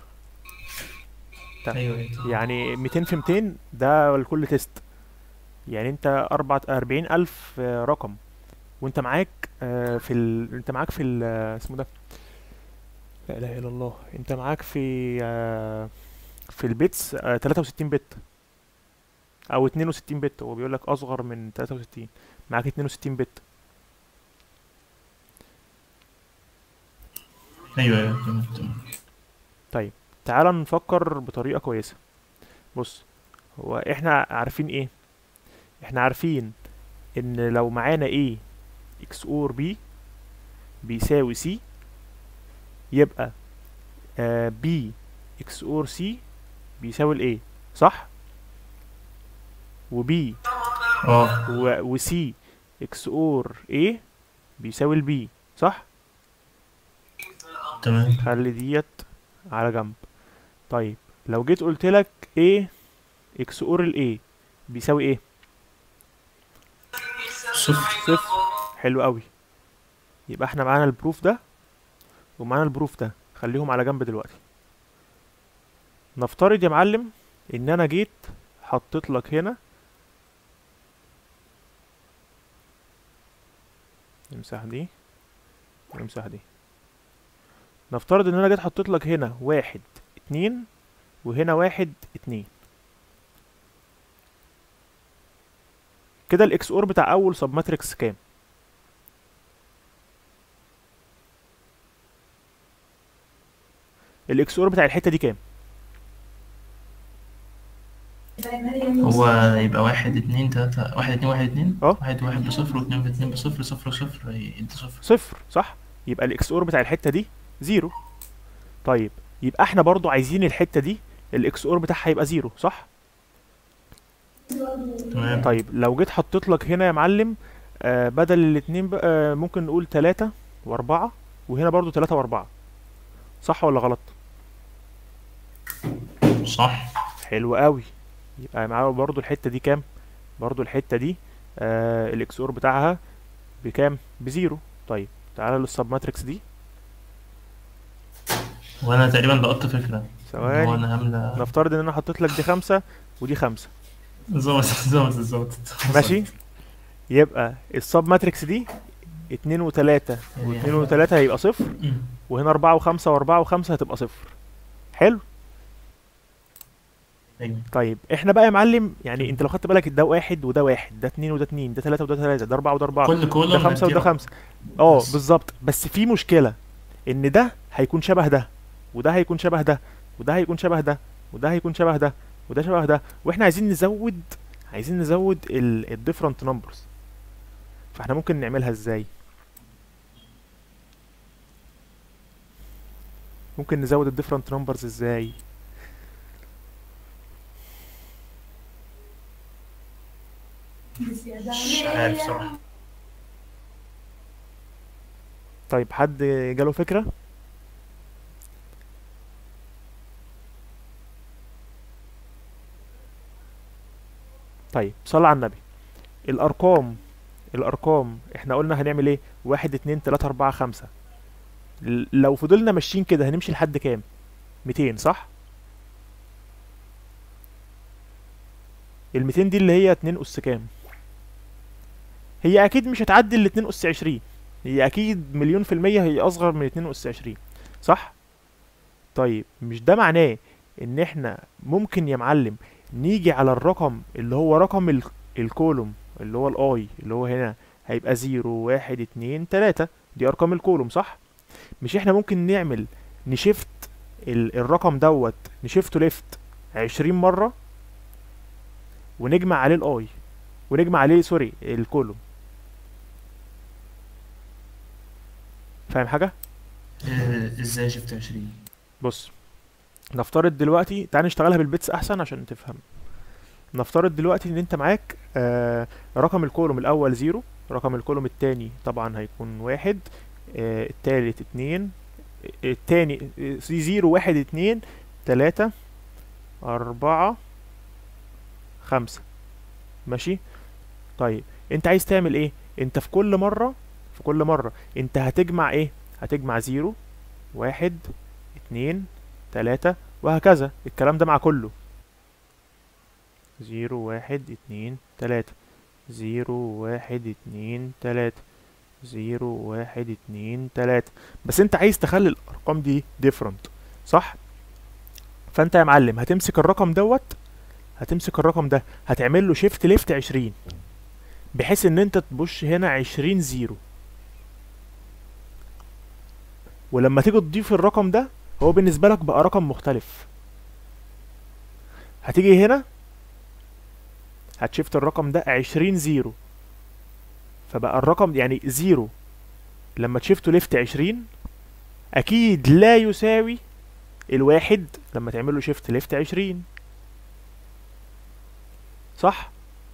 [SPEAKER 3] ايوه ايوه
[SPEAKER 1] يعني 200 في 200 ده لكل تيست يعني انت أربعة أربعين ألف آه، رقم وانت معاك آه، في ال... انت معاك في ال... آه، اسمه ده لا اله الا الله انت معاك في آه، في البيتس آه، 63 بت او 62 بت هو بيقول لك اصغر من 63 معاك 62 بت
[SPEAKER 3] ايوه ايوه تمام تمام
[SPEAKER 1] تعال نفكر بطريقة كويسة بص هو احنا عارفين ايه احنا عارفين ان لو معانا A x or B بيساوي C يبقى آه B x or C بيساوي ال A صح و B
[SPEAKER 3] اه
[SPEAKER 1] و, و C x or A بيساوي ال B صح
[SPEAKER 3] تمام
[SPEAKER 1] خلي ديت على جنب طيب لو جيت قلت لك A x or ال A بيساوي ايه
[SPEAKER 3] صفر
[SPEAKER 1] صفر حلو قوي يبقى احنا معانا البروف ده ومعانا البروف ده خليهم على جنب دلوقتي نفترض يا معلم ان انا جيت حطيت لك هنا نمسح دي ونمسح دي نفترض ان انا جيت حطيت لك هنا واحد اتنين وهنا واحد اتنين كده الاكس اور بتاع اول سب ماتريكس كام الاكس اور بتاع الحته دي كام
[SPEAKER 3] هو يبقى واحد اتنين تلاتة واحد اتنين واحد اتنين
[SPEAKER 1] اه.
[SPEAKER 3] واحد واحد بصفر واتنين باتنين بصفر صفر صفر يدي صفر
[SPEAKER 1] صفر صح يبقى الاكس اور بتاع الحته دي زيرو طيب يبقى احنا برضو عايزين الحته دي الاكس اور بتاعها يبقى زيرو صح
[SPEAKER 3] تمام
[SPEAKER 1] طيب لو جيت حطيت لك هنا يا معلم آه بدل الاتنين بقى آه ممكن نقول تلاتة واربعة وهنا برضو تلاتة واربعة صح ولا غلط
[SPEAKER 3] صح
[SPEAKER 1] حلو قوي يبقى معاه برضو الحتة دي كام برضو الحتة دي آه الاكس اور بتاعها بكام بزيرو طيب تعالى للسب ماتريكس دي
[SPEAKER 3] وانا تقريبا لقطت فكره هو
[SPEAKER 1] ثواني
[SPEAKER 3] انا هامله
[SPEAKER 1] نفترض ان انا حطيت لك دي خمسة ودي خمسة
[SPEAKER 3] ظبط ظبط ظبط
[SPEAKER 1] ماشي يبقى السب ماتريكس دي اتنين وتلاتة
[SPEAKER 3] يعني
[SPEAKER 1] واتنين وتلاتة هيبقى صفر
[SPEAKER 3] مم.
[SPEAKER 1] وهنا أربعة وخمسة وأربعة وخمسة هتبقى صفر حلو
[SPEAKER 3] ايوه
[SPEAKER 1] طيب احنا بقى يا معلم يعني انت لو خدت بالك ده واحد وده واحد ده اتنين وده اتنين ده تلاتة وده تلاتة ده أربعة وده أربعة
[SPEAKER 3] كل
[SPEAKER 1] ده
[SPEAKER 3] كولوم
[SPEAKER 1] خمسة وده
[SPEAKER 3] هديله-
[SPEAKER 1] خمسة اه
[SPEAKER 3] بس.
[SPEAKER 1] بالظبط بس في مشكلة ان ده هيكون شبه ده وده هيكون شبه ده وده هيكون شبه ده وده هيكون شبه ده وده شبه ده واحنا عايزين نزود عايزين نزود الديفرنت نمبرز فاحنا ممكن نعملها ازاي ممكن نزود الديفرنت نمبرز ازاي
[SPEAKER 3] مش عارف صراحه
[SPEAKER 1] طيب حد جاله فكرة طيب صلى على النبي الأرقام الأرقام احنا قلنا هنعمل ايه واحد اتنين تلاتة أربعة خمسة ل- لو فضلنا ماشيين كده هنمشي لحد كام ميتين صح الميتين دي اللي هي اتنين أس كام هي أكيد مش هتعدي الاتنين أس عشرين هي اكيد مليون في المية هي اصغر من 2 اس 20 صح طيب مش ده معناه ان احنا ممكن يا معلم نيجي على الرقم اللي هو رقم ال- الكولوم اللي هو الاي اللي هو هنا هيبقى زيرو واحد اتنين تلاتة دي ارقام الكولوم صح مش احنا ممكن نعمل نشفت ال الرقم دوت نشفته ليفت عشرين مرة ونجمع عليه الاي ونجمع عليه سوري الكولوم فاهم حاجة
[SPEAKER 3] آه، ازاي شفت 20
[SPEAKER 1] بص نفترض دلوقتي تعال نشتغلها بالبيتس احسن عشان تفهم نفترض دلوقتي ان انت معاك آه رقم الكولوم الاول زيرو رقم الكولوم التاني طبعا هيكون واحد آه التالت اتنين آه، التاني آه، زيرو واحد اتنين تلاتة اربعة خمسة ماشي طيب انت عايز تعمل ايه انت في كل مرة في كل مرة انت هتجمع ايه هتجمع زيرو واحد اتنين تلاتة وهكذا الكلام ده مع كله زيرو واحد اتنين تلاتة زيرو واحد اتنين تلاتة زيرو واحد اتنين تلاتة بس انت عايز تخلي الارقام دي different صح فانت يا معلم هتمسك الرقم دوت هتمسك الرقم ده هتعمل له شيفت ليفت عشرين بحيث ان انت تبش هنا عشرين زيرو ولما تيجي تضيف الرقم ده هو بالنسبة لك بقى رقم مختلف هتيجي هنا هتشفت الرقم ده عشرين زيرو فبقى الرقم يعني زيرو لما تشفته ليفت عشرين أكيد لا يساوي الواحد لما تعمله شيفت ليفت عشرين صح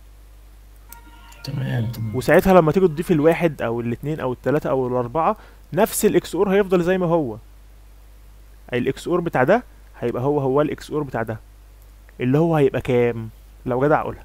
[SPEAKER 3] تمام تمام
[SPEAKER 1] وساعتها لما تيجي تضيف الواحد او الاتنين او التلاتة او الاربعة نفس الاكس اور هيفضل زي ما هو اي الاكس اور بتاع ده هيبقى هو هو الاكس اور بتاع ده اللي هو هيبقى كام لو جدع اقولها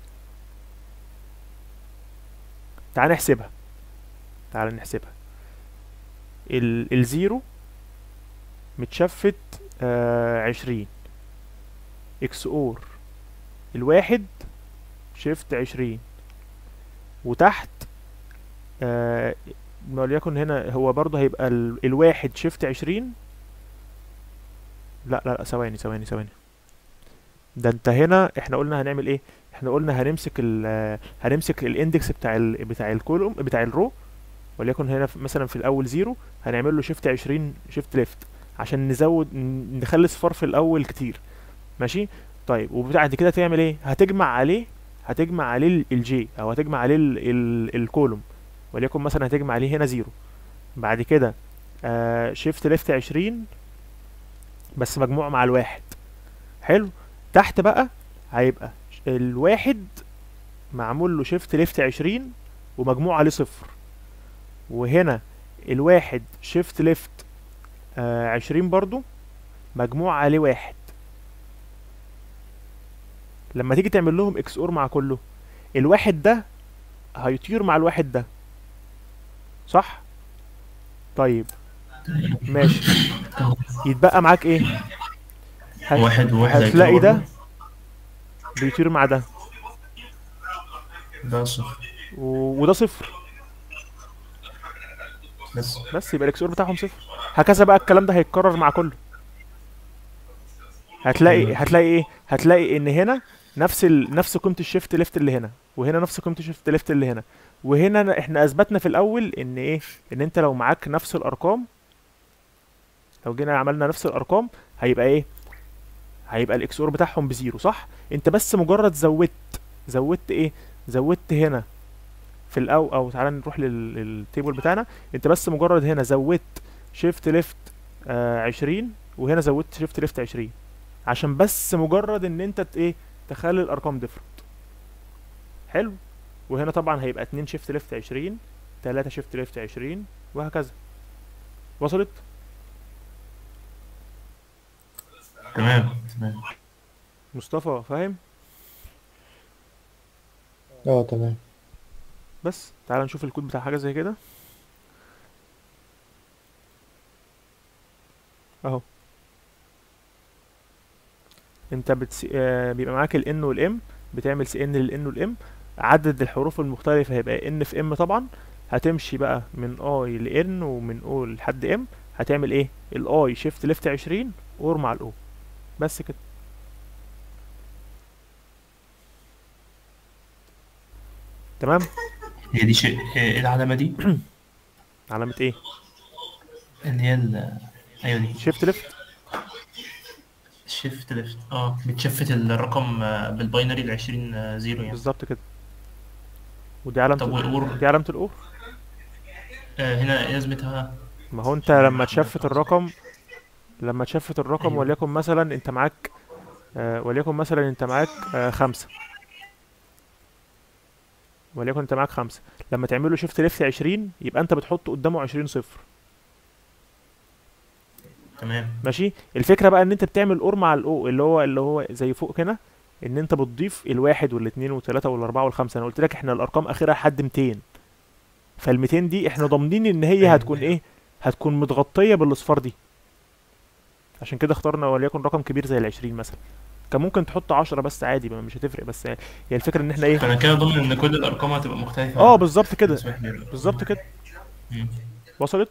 [SPEAKER 1] تعال نحسبها تعال نحسبها ال الزيرو متشفت آه عشرين اكس اور الواحد شيفت عشرين وتحت آه وليكن هنا هو برضه هيبقى ال... الواحد شيفت عشرين لا لا لا ثواني ثواني ثواني ده انت هنا احنا قلنا هنعمل ايه احنا قلنا هنمسك ال آه، هنمسك الاندكس بتاع ال بتاع الكولوم بتاع الرو وليكن هنا في مثلا في الاول زيرو هنعمل له شيفت عشرين شيفت ليفت عشان نزود ن- نخلي صفار في الاول كتير ماشي طيب وبعد كده تعمل ايه هتجمع عليه هتجمع عليه ال- الجي او هتجمع عليه ال ال الكولوم وليكن مثلا هتجمع عليه هنا زيرو بعد كده آه شيفت ليفت عشرين بس مجموع مع الواحد حلو تحت بقى هيبقى ش- الواحد معمول له شيفت ليفت عشرين ومجموع عليه صفر وهنا الواحد شيفت ليفت آه عشرين برضو مجموع عليه واحد لما تيجي تعمل لهم اكس اور مع كله الواحد ده هيطير مع الواحد ده صح طيب ماشي يتبقى معاك ايه هت-
[SPEAKER 3] واحد وواحد
[SPEAKER 1] هتلاقي
[SPEAKER 3] هيطيروا
[SPEAKER 1] ده بيطير مع ده
[SPEAKER 3] ده صفر
[SPEAKER 1] و... وده صفر
[SPEAKER 3] بس
[SPEAKER 1] بس يبقى الاكس اور بتاعهم صفر هكذا بقى الكلام ده هيتكرر مع كله هتلاقي
[SPEAKER 3] أيوة.
[SPEAKER 1] هتلاقي ايه هتلاقي ان هنا نفس ال... نفس قيمه الشيفت ليفت اللي هنا وهنا نفس قيمه الشيفت ليفت اللي هنا وهنا ن- احنا اثبتنا في الاول ان ايه ان انت لو معاك نفس الارقام لو جينا عملنا نفس الارقام هيبقى ايه هيبقى الاكس اور بتاعهم بزيرو صح انت بس مجرد زودت زودت ايه زودت هنا في الاو او تعالى نروح لل- للتيبل بتاعنا انت بس مجرد هنا زودت شيفت ليفت آه 20 وهنا زودت شيفت ليفت 20 عشان بس مجرد ان انت ت- ايه تخلي الارقام ديفرنت حلو وهنا طبعا هيبقى 2 شيفت ليفت 20 3 شيفت ليفت 20 وهكذا وصلت
[SPEAKER 3] تمام تمام
[SPEAKER 1] مصطفى فاهم
[SPEAKER 4] اه تمام
[SPEAKER 1] بس تعال نشوف الكود بتاع حاجه زي كده اهو انت بتس... آه بيبقى معاك ال n وال m بتعمل سي ان لل n وال m عدد الحروف المختلفة هيبقى n في m طبعا هتمشي بقى من i ل n ومن o لحد m هتعمل ايه ال i شيفت ليفت 20 اور مع ال o بس كده تمام
[SPEAKER 3] هي دي شيء ايه العلامة دي؟
[SPEAKER 1] علامة ايه
[SPEAKER 3] اللي هي ال ايوه دي
[SPEAKER 1] شيفت ليفت
[SPEAKER 3] شيفت ليفت اه بتشفت الرقم آه، بالباينري ل 20 آه، زيرو يعني
[SPEAKER 1] بالظبط كده ودي علامة
[SPEAKER 3] طب
[SPEAKER 1] ال-
[SPEAKER 3] والأور
[SPEAKER 1] دي علامة الاور
[SPEAKER 3] آه، هنا ايه لازمتها؟
[SPEAKER 1] ما هو انت لما تشفت الرقم لما تشفت الرقم
[SPEAKER 3] أيوة.
[SPEAKER 1] وليكن مثلا انت معاك آه وليكن مثلا انت معاك آه خمسة وليكن انت معاك خمسة لما تعمله شيفت ليفت عشرين يبقى انت بتحط قدامه عشرين صفر
[SPEAKER 3] تمام
[SPEAKER 1] ماشي الفكرة بقى ان انت بتعمل اور مع الاو اللي هو اللي هو زي فوق كده ان انت بتضيف الواحد والاثنين والثلاثة والاربعة والخمسة انا قلت لك احنا الارقام اخرها لحد 200 فال 200 دي احنا ضامنين ان هي
[SPEAKER 3] أيوة.
[SPEAKER 1] هتكون ايه هتكون متغطية بالاصفار دي عشان كده اخترنا وليكن رقم كبير زي ال 20 مثلا كان ممكن تحط 10 بس عادي ما مش هتفرق بس هي الفكرة ان احنا ايه
[SPEAKER 3] فانا كده ضامن ان كل الارقام هتبقى مختلفة
[SPEAKER 1] اه بالظبط كده
[SPEAKER 3] بالنسبة لي.
[SPEAKER 1] بالظبط كده
[SPEAKER 3] مم.
[SPEAKER 1] وصلت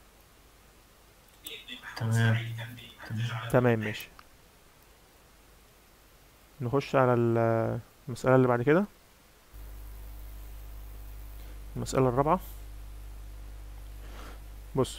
[SPEAKER 3] تمام
[SPEAKER 1] تمام ماشي نخش على ال- المسألة اللي بعد كده المسألة الرابعة بص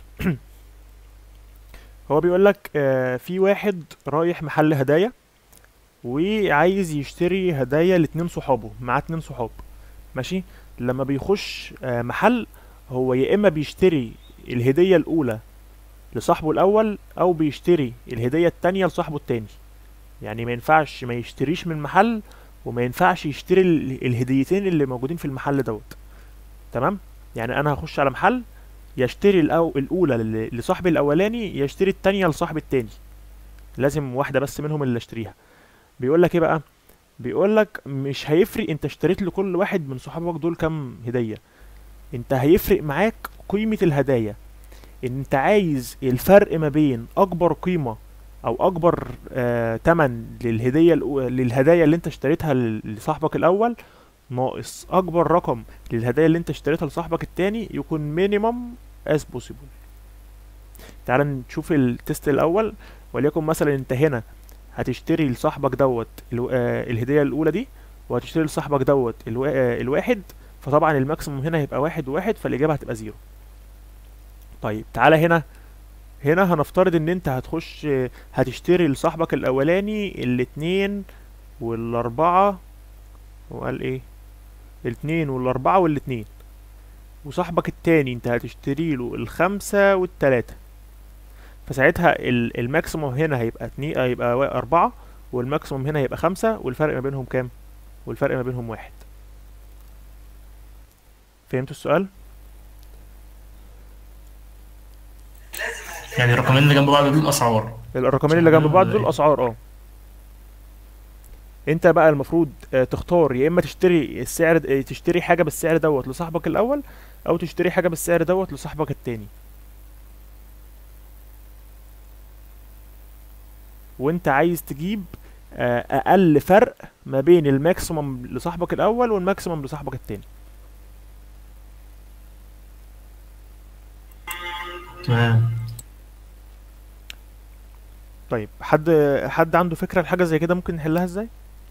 [SPEAKER 1] هو بيقول لك آه في واحد رايح محل هدايا وعايز يشتري هدايا لاتنين صحابه معاه اتنين صحاب ماشي لما بيخش آه محل هو يا اما بيشتري الهدية الاولى لصاحبه الاول او بيشتري الهدية التانية لصاحبه التاني يعني ما ينفعش ما يشتريش من محل وما ينفعش يشتري ال- الهديتين اللي موجودين في المحل دوت تمام يعني انا هخش على محل يشتري الأو... الاولى ل- لصاحبي الاولاني يشتري التانية لصاحبي التاني لازم واحدة بس منهم اللي اشتريها بيقول لك ايه بقى بيقول لك مش هيفرق انت اشتريت لكل واحد من صحابك دول كام هدية انت هيفرق معاك قيمة الهدايا انت عايز الفرق ما بين اكبر قيمة او اكبر آه تمن للهدية الأو- للهدايا اللي انت اشتريتها ل- لصاحبك الاول ناقص اكبر رقم للهدايا اللي انت اشتريتها لصاحبك التاني يكون مينيمم as possible تعال نشوف التست الاول وليكن مثلا انت هنا هتشتري لصاحبك دوت الو... آه الهدية الاولى دي وهتشتري لصاحبك دوت الو... آه الواحد فطبعا الماكسيموم هنا هيبقى واحد وواحد فالاجابة هتبقى زيرو طيب تعالى هنا هنا هنفترض ان انت هتخش هتشتري لصاحبك الاولاني الاتنين والاربعة وقال ايه الاتنين والاربعة والاتنين وصاحبك التاني انت هتشتري له الخمسة والتلاتة فساعتها ال- الماكسيموم هنا هيبقى اتنين هيبقى وا- اربعة والماكسيموم هنا هيبقى خمسة والفرق ما بينهم كام والفرق ما بينهم واحد فهمتوا السؤال
[SPEAKER 3] يعني الرقمين اللي جنب بعض دول اسعار
[SPEAKER 1] الرقمين اللي جنب
[SPEAKER 3] صح
[SPEAKER 1] بعض
[SPEAKER 3] ولا
[SPEAKER 1] دول
[SPEAKER 3] إيه؟
[SPEAKER 1] اسعار اه انت بقى المفروض آه، تختار يا اما تشتري السعر د- آه، تشتري حاجه بالسعر دوت لصاحبك الاول او تشتري حاجه بالسعر دوت لصاحبك التاني وانت عايز تجيب آه، اقل فرق ما بين الماكسيمم لصاحبك الاول والماكسيمم لصاحبك التاني
[SPEAKER 3] تمام
[SPEAKER 1] طيب حد حد عنده فكره لحاجه زي كده ممكن نحلها ازاي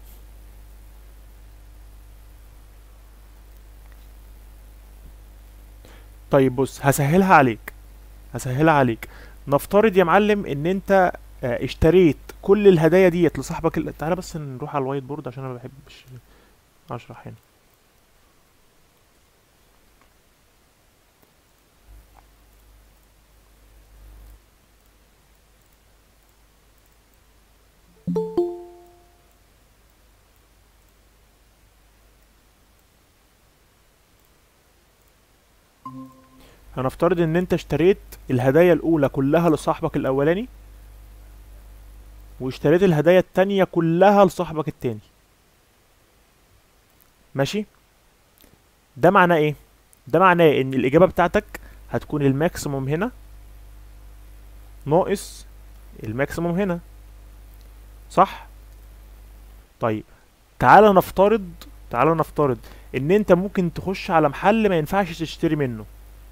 [SPEAKER 1] طيب بص هسهلها عليك هسهلها عليك نفترض يا معلم ان انت آه، اشتريت كل الهدايا ديت لصاحبك ال- تعالى بس نروح على الوايت بورد عشان انا ما بحبش اشرح هنا هنفترض ان انت اشتريت الهدايا الاولى كلها لصاحبك الاولاني واشتريت الهدايا التانية كلها لصاحبك التاني ماشي ده معناه ايه ده معناه ان الاجابة بتاعتك هتكون الماكسيموم هنا ناقص الماكسيموم هنا صح طيب تعالى نفترض تعالى نفترض ان انت ممكن تخش على محل ما ينفعش تشتري منه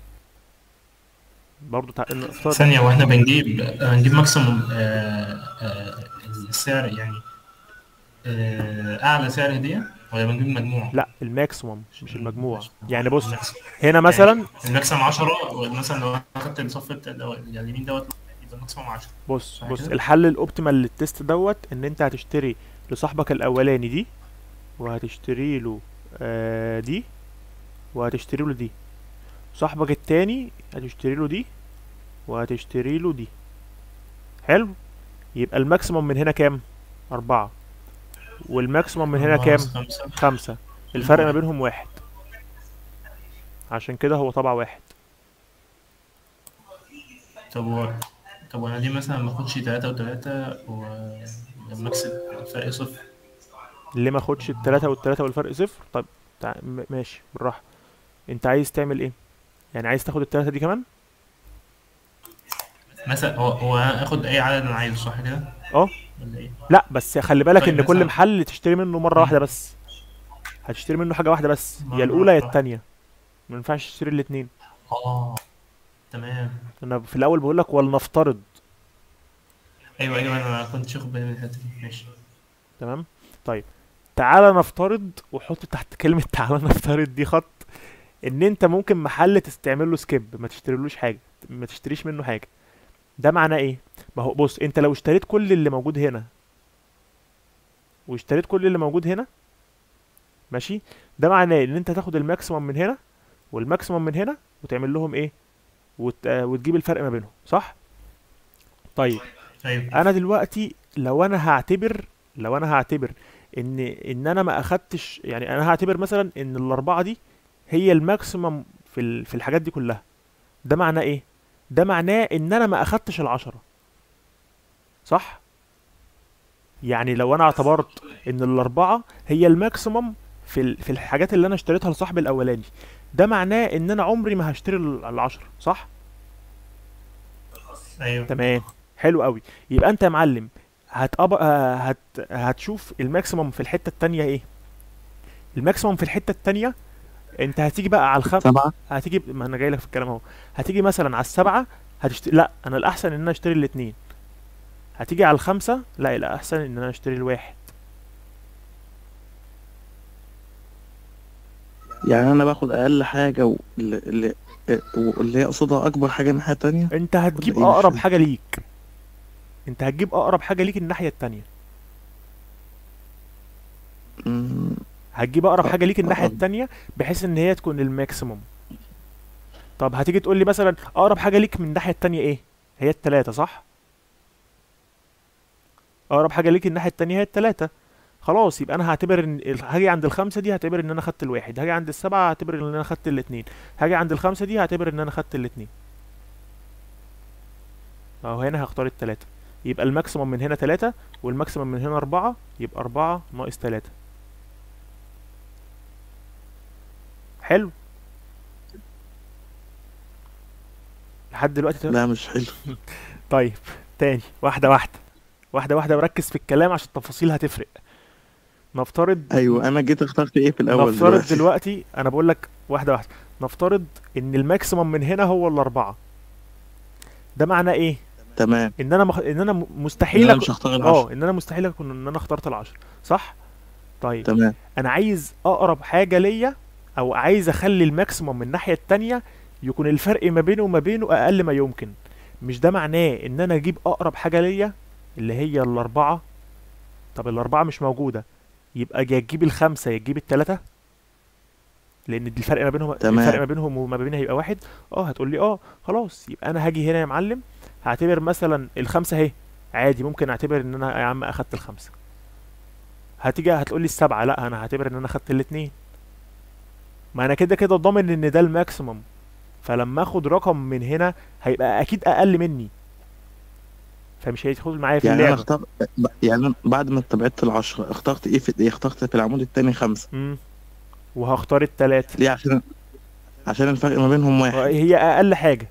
[SPEAKER 1] برضو تع... نفترض
[SPEAKER 3] ثانية واحنا بنجيب هنجيب ماكسيموم آه، آه، السعر يعني آه، أعلى سعر هدية ولا بنجيب مجموع؟
[SPEAKER 1] لا الماكسيموم مش المجموع
[SPEAKER 3] ماشي.
[SPEAKER 1] يعني بص
[SPEAKER 3] الماكسيموم.
[SPEAKER 1] هنا مثلا
[SPEAKER 3] الماكسيموم 10 مثلا لو انا اخدت الصف الت- لو- يعني اليمين دوت يبقى الماكسيموم 10
[SPEAKER 1] بص
[SPEAKER 3] صح
[SPEAKER 1] بص
[SPEAKER 3] كده؟
[SPEAKER 1] الحل الاوبتيمال للتست دوت ان انت هتشتري لصاحبك الاولاني دي وهتشتري له آه دي وهتشتري له دي صاحبك التاني هتشتري له دي وهتشتري له دي حلو يبقى الماكسيموم من هنا كام أربعة والماكسيموم من هنا
[SPEAKER 3] أربعة
[SPEAKER 1] كام
[SPEAKER 3] ناقص خمسة
[SPEAKER 1] خمسة الفرق ما بينهم واحد عشان كده هو طبع واحد
[SPEAKER 3] طب و... طب وانا ليه مثلا ما اخدش تلاتة وتلاتة ولما اكسب الفرق صفر
[SPEAKER 1] ليه ما اخدش التلاتة والتلاتة والفرق صفر طب تع... م- ماشي بالراحة انت عايز تعمل ايه يعني عايز تاخد التلاتة دي كمان
[SPEAKER 3] مثلا هو هو أنا اخد اي عدد انا عايزه صح كده؟
[SPEAKER 1] اه
[SPEAKER 3] ولا ايه؟
[SPEAKER 1] لا بس خلي بالك
[SPEAKER 3] طيب
[SPEAKER 1] ان كل
[SPEAKER 3] مثلا-
[SPEAKER 1] محل تشتري منه مرة واحدة بس هتشتري منه حاجة واحدة بس يا
[SPEAKER 3] مرة
[SPEAKER 1] الاولى يا
[SPEAKER 3] واحدة.
[SPEAKER 1] التانية ما ينفعش تشتري الاتنين
[SPEAKER 3] اه تمام
[SPEAKER 1] انا في الاول بقول لك ولنفترض
[SPEAKER 3] ايوه ايوه انا ما كنتش واخد بالي من الحته دي ماشي
[SPEAKER 1] تمام طيب تعالى نفترض وحط تحت كلمة تعالى نفترض دي خط ان انت ممكن محل تستعمل له سكيب ما تشتريلوش حاجة ما تشتريش منه حاجة ده معناه ايه ما هو بص انت لو اشتريت كل اللي موجود هنا واشتريت كل اللي موجود هنا ماشي ده معناه ان انت تاخد الماكسيمم من هنا والماكسيمم من هنا وتعمل لهم ايه وت... آه، وتجيب الفرق ما بينهم صح طيب
[SPEAKER 3] ايوه
[SPEAKER 1] انا دلوقتي لو انا هعتبر لو انا هعتبر ان ان انا ما اخدتش يعني انا هعتبر مثلا ان الاربعه دي هي الماكسيمم في ال... في الحاجات دي كلها ده معناه ايه ده معناه ان انا ما اخدتش العشرة صح يعني لو انا اعتبرت ان الاربعه هي الماكسيمم في ال... في الحاجات اللي انا اشتريتها لصاحبي الاولاني ده معناه ان انا عمري ما هشتري ال- العشرة صح
[SPEAKER 3] ايوه
[SPEAKER 1] تمام حلو قوي يبقى انت يا معلم هتقب... آه، هت... هتشوف الماكسيمم في الحته التانية ايه الماكسيمم في الحته التانية انت هتيجي بقى على الخم
[SPEAKER 2] سبعة
[SPEAKER 1] هتيجي ما انا جاي لك في الكلام اهو هتيجي مثلا على السبعة هتشتري لا انا الاحسن ان انا اشتري الاثنين هتيجي على الخمسة لا الاحسن ان انا اشتري الواحد
[SPEAKER 2] يعني انا باخد اقل حاجة واللي اللي واللي هي قصادها اكبر حاجة الناحية التانية
[SPEAKER 1] انت هتجيب
[SPEAKER 2] إيه مش
[SPEAKER 1] اقرب
[SPEAKER 2] فاهم؟
[SPEAKER 1] حاجة ليك انت هتجيب اقرب حاجة ليك الناحية التانية
[SPEAKER 2] مم،
[SPEAKER 1] هتجيب اقرب حاجه ليك الناحيه
[SPEAKER 2] أقرب.
[SPEAKER 1] التانية بحيث ان هي تكون الماكسيموم طب هتيجي تقول لي مثلا اقرب حاجه ليك من الناحيه التانية ايه هي التلاتة صح اقرب حاجه ليك الناحيه التانية هي التلاتة خلاص يبقى انا هعتبر ان ال- هاجي عند الخمسه دي هعتبر ان انا خدت الواحد هاجي عند السبعه هعتبر ان انا خدت الاتنين هاجي عند الخمسه دي هعتبر ان انا خدت الاتنين اهو هنا هختار التلاتة يبقى الماكسيموم من هنا تلاتة والماكسيموم من هنا أربعة يبقى أربعة ناقص تلاتة حلو لحد دلوقتي تمام
[SPEAKER 2] لا مش حلو
[SPEAKER 1] طيب تاني واحدة واحدة واحدة واحدة وركز في الكلام عشان التفاصيل هتفرق نفترض
[SPEAKER 2] ايوه انا جيت اخترت ايه في الاول
[SPEAKER 1] نفترض
[SPEAKER 2] دلوقتي
[SPEAKER 1] دلوقتي انا بقول لك واحده واحده نفترض ان الماكسيمم من هنا هو الاربعه ده معناه ايه
[SPEAKER 2] تمام
[SPEAKER 1] ان انا مخ... ان انا م-
[SPEAKER 2] إن
[SPEAKER 1] مستحيل
[SPEAKER 2] انا
[SPEAKER 1] أكون...
[SPEAKER 2] مش هختار العشرة
[SPEAKER 1] اه ان انا مستحيل اكون ان انا اخترت العشرة صح طيب
[SPEAKER 2] تمام
[SPEAKER 1] انا عايز اقرب حاجه ليا او عايز اخلي الماكسيمم من الناحيه التانية يكون الفرق ما بينه وما بينه اقل ما يمكن مش ده معناه ان انا اجيب اقرب حاجه ليا اللي هي الاربعه طب الاربعه مش موجوده يبقى يا تجيب الخمسه يا تجيب التلاته لان دي الفرق ما بينهم
[SPEAKER 2] تمام.
[SPEAKER 1] الفرق ما بينهم وما بينها هيبقى واحد اه هتقول لي اه خلاص يبقى انا هاجي هنا يا معلم هعتبر مثلا الخمسه اهي عادي ممكن اعتبر ان انا يا عم اخدت الخمسه هتيجي هتقول لي السبعه لا انا هعتبر ان انا اخدت الاتنين ما انا كده كده ضامن ان ده الماكسيمم فلما اخد رقم من هنا هيبقى اكيد اقل مني فمش هيدخل معايا في
[SPEAKER 2] يعني انا
[SPEAKER 1] اللعبه
[SPEAKER 2] اختار يعني أنا بعد ما استبعدت العشرة اخترت ايه في ايه اخترت في العمود التاني خمسة
[SPEAKER 1] امم وهختار التلاته
[SPEAKER 2] ليه عشان عشان الفرق ما بينهم واحد
[SPEAKER 1] هي اقل حاجه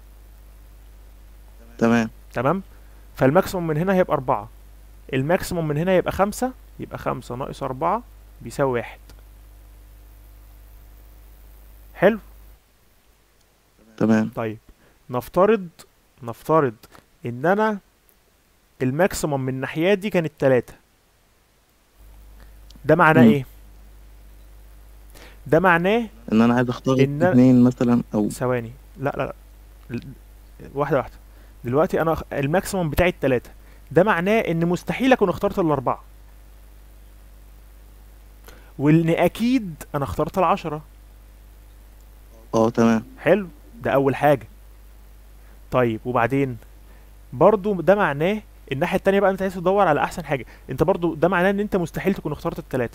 [SPEAKER 2] تمام
[SPEAKER 1] تمام فالماكسيموم من هنا هيبقى أربعة الماكسيموم من هنا يبقى خمسة يبقى خمسة ناقص أربعة بيساوي واحد حلو
[SPEAKER 2] تمام
[SPEAKER 1] طيب نفترض نفترض إن أنا الماكسيموم من الناحية دي كانت تلاتة ده معناه
[SPEAKER 2] مم.
[SPEAKER 1] إيه؟ ده معناه
[SPEAKER 2] ان انا عايز اختار
[SPEAKER 1] إن أنا-
[SPEAKER 2] اتنين مثلا او
[SPEAKER 1] ثواني لا لا لا ال- واحدة واحدة دلوقتي انا أخ- الماكسيموم بتاعي التلاتة ده معناه ان مستحيل اكون اخترت الاربعة وان اكيد انا اخترت العشرة
[SPEAKER 2] اه تمام
[SPEAKER 1] حلو ده اول حاجة طيب وبعدين برضو ده معناه الناحية التانية بقى انت عايز تدور على احسن حاجة انت برضو ده معناه ان انت مستحيل تكون اخترت التلاتة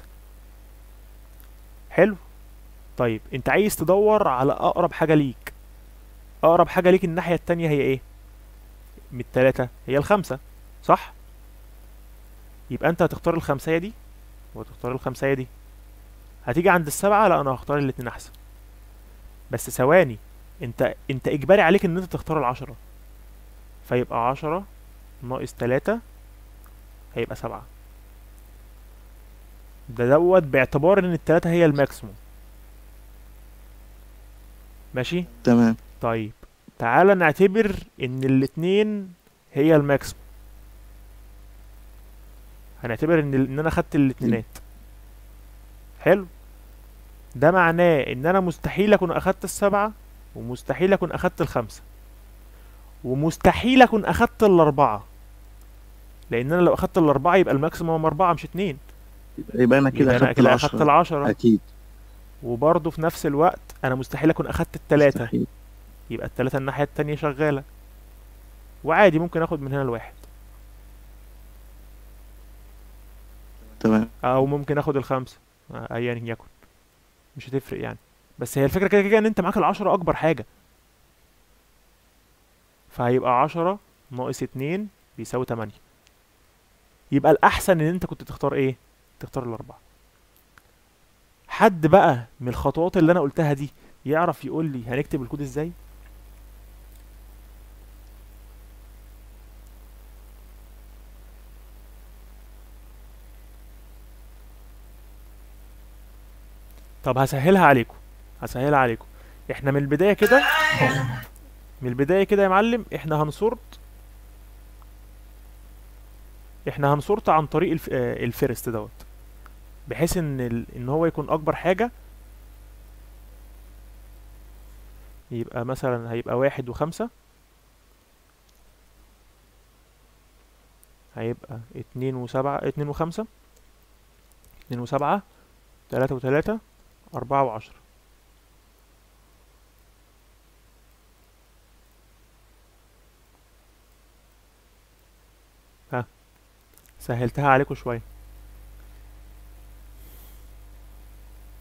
[SPEAKER 1] حلو طيب انت عايز تدور على اقرب حاجة ليك اقرب حاجة ليك الناحية التانية هي ايه من التلاتة هي الخمسة صح يبقى انت هتختار الخمسية دي وهتختار الخمسية دي هتيجي عند السبعة لا انا هختار الاتنين احسن بس ثواني انت انت اجباري عليك ان انت تختار العشرة فيبقى عشرة ناقص تلاتة هيبقى سبعة ده دوت باعتبار ان التلاتة هي الماكسيموم ماشي
[SPEAKER 2] تمام
[SPEAKER 1] طيب تعالى نعتبر ان الاتنين هي الماكسيموم هنعتبر ان ال- ان انا خدت الاتنينات حلو ده معناه ان انا مستحيل اكون اخدت السبعة ومستحيل اكون اخدت الخمسة ومستحيل اكون اخدت الاربعة لان انا لو اخدت الاربعة يبقى الماكسيموم اربعة مش اتنين
[SPEAKER 2] يبقى انا كده
[SPEAKER 1] يبقى انا
[SPEAKER 2] اخدت
[SPEAKER 1] كده اخدت
[SPEAKER 2] العشرة
[SPEAKER 1] العشرة
[SPEAKER 2] اكيد
[SPEAKER 1] وبرضه في نفس الوقت انا مستحيل اكون اخدت التلاتة
[SPEAKER 2] مستحيل.
[SPEAKER 1] يبقى التلاتة الناحية التانية شغالة وعادي ممكن اخد من هنا الواحد
[SPEAKER 2] تمام
[SPEAKER 1] او ممكن اخد الخمسة آه، ايا يكن مش هتفرق يعني بس هي الفكرة كده كده ان انت معاك العشرة اكبر حاجة فهيبقى عشرة ناقص اتنين بيساوي تمانية يبقى الاحسن ان انت كنت تختار ايه تختار الاربعة حد بقى من الخطوات اللي انا قلتها دي يعرف يقول لي هنكتب الكود ازاي طب هسهلها عليكم هسهلها عليكم احنا من البداية كده من البداية كده يا معلم احنا هنسورت احنا هنسورت عن طريق الف... آه، الفيرست دوت بحيث ان ال... ان هو يكون اكبر حاجة يبقى مثلا هيبقى واحد وخمسة هيبقى اتنين وسبعة اتنين وخمسة اتنين وسبعة تلاتة وتلاتة أربعة وعشرة ها سهلتها عليكم شوية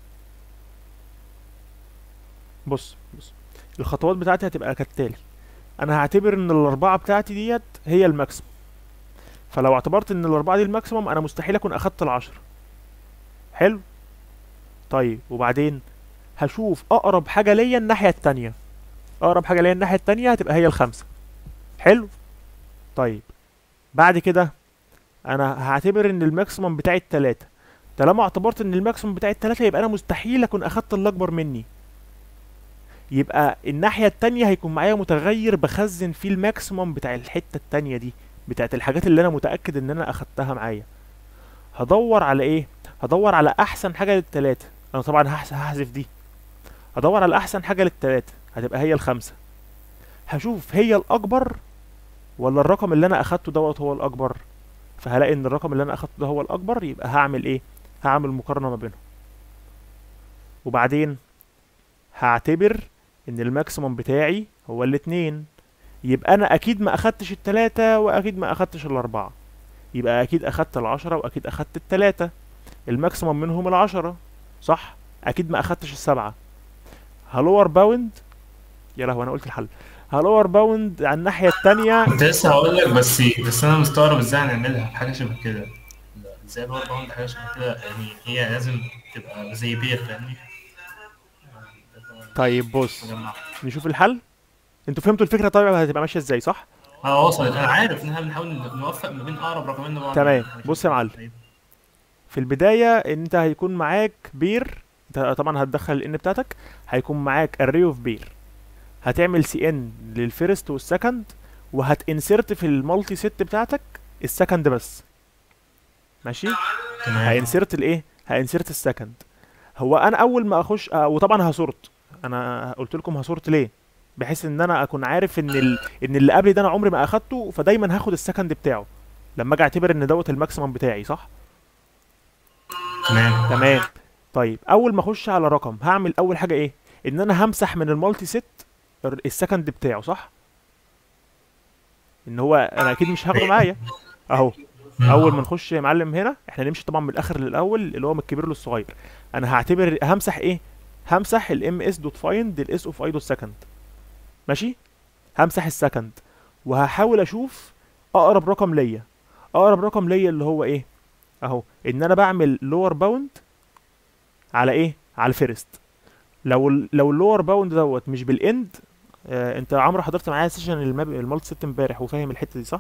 [SPEAKER 1] بص بص الخطوات بتاعتي هتبقى كالتالي انا هعتبر ان الاربعه بتاعتي ديت هي الماكسيموم فلو اعتبرت ان الاربعه دي الماكسيموم انا مستحيل اكون اخدت العشرة حلو طيب وبعدين هشوف اقرب حاجه ليا الناحيه التانية اقرب حاجه ليا الناحيه التانية هتبقى هي الخمسة حلو طيب بعد كده انا هعتبر ان الماكسيموم بتاعي التلاتة طالما اعتبرت ان الماكسيموم بتاعي التلاتة يبقى انا مستحيل اكون اخدت اللي اكبر مني يبقى الناحية التانية هيكون معايا متغير بخزن فيه الماكسيموم بتاع الحتة التانية دي بتاعت الحاجات اللي انا متأكد ان انا اخدتها معايا هدور على ايه هدور على احسن حاجة للتلاتة انا طبعا هحس- هحذف دي هدور على احسن حاجة للتلاتة هتبقى هي الخمسة هشوف هي الاكبر ولا الرقم اللي انا اخدته دوت هو الاكبر فهلاقي ان الرقم اللي انا اخدته ده هو الاكبر يبقى هعمل ايه هعمل مقارنة ما بينهم وبعدين هعتبر ان الماكسيموم بتاعي هو الاتنين يبقى انا اكيد ما اخدتش التلاتة واكيد ما اخدتش الاربعة يبقى اكيد اخدت العشرة واكيد اخدت التلاتة الماكسيموم منهم العشرة صح اكيد ما اخدتش السبعة هلور باوند يا لهوي انا قلت الحل هلور باوند على الناحية التانية
[SPEAKER 3] كنت لسه هقول لك بس بس انا مستغرب ازاي هنعملها حاجه شبه كده ازاي الور باوند حاجه شبه كده يعني هي لازم تبقى زي بير فاهمني
[SPEAKER 1] طيب بص
[SPEAKER 3] مجمع
[SPEAKER 1] نشوف الحل انتوا فهمتوا الفكرة طيب هتبقى ماشية ازاي صح
[SPEAKER 3] اه وصلت انا عارف ان احنا بنحاول نوفق ما بين اقرب رقمين لبعض
[SPEAKER 1] تمام. بص يا معلم.
[SPEAKER 3] طيب.
[SPEAKER 1] في البداية انت هيكون معاك بير انت طبعا هتدخل الان بتاعتك هيكون معاك array of بير هتعمل سي ان للفيرست والسكند وهتنسرت في المالتي ست بتاعتك السكند بس ماشي
[SPEAKER 3] تمام
[SPEAKER 1] هينسرت الايه هينسرت السكند هو انا اول ما اخش آه وطبعا هسورت انا قلت لكم هسورت ليه بحيث ان انا اكون عارف ان ال... ان اللي قبلي ده انا عمري ما اخدته فدايما هاخد السكند بتاعه لما اجي اعتبر ان دوت الماكسيمم بتاعي صح
[SPEAKER 3] تمام
[SPEAKER 1] تمام طيب اول ما اخش على رقم هعمل اول حاجه ايه ان انا همسح من المالتي ست الر- السكند بتاعه صح ان هو انا اكيد مش هاخده معايا اهو اول ما نخش يا معلم هنا احنا نمشي طبعا من الاخر للاول اللي هو من الكبير للصغير انا هعتبر همسح ايه همسح الام اس دوت فايند الاس اوف اي دوت سكند ماشي همسح السكند وهحاول اشوف اقرب رقم ليا اقرب رقم ليا اللي هو ايه اهو ان انا بعمل لور باوند على ايه على الفيرست لو ال لو اللور باوند دوت مش بالاند آه انت عمرو حضرت معايا سيشن الماب المالتي ست امبارح وفاهم الحته دي صح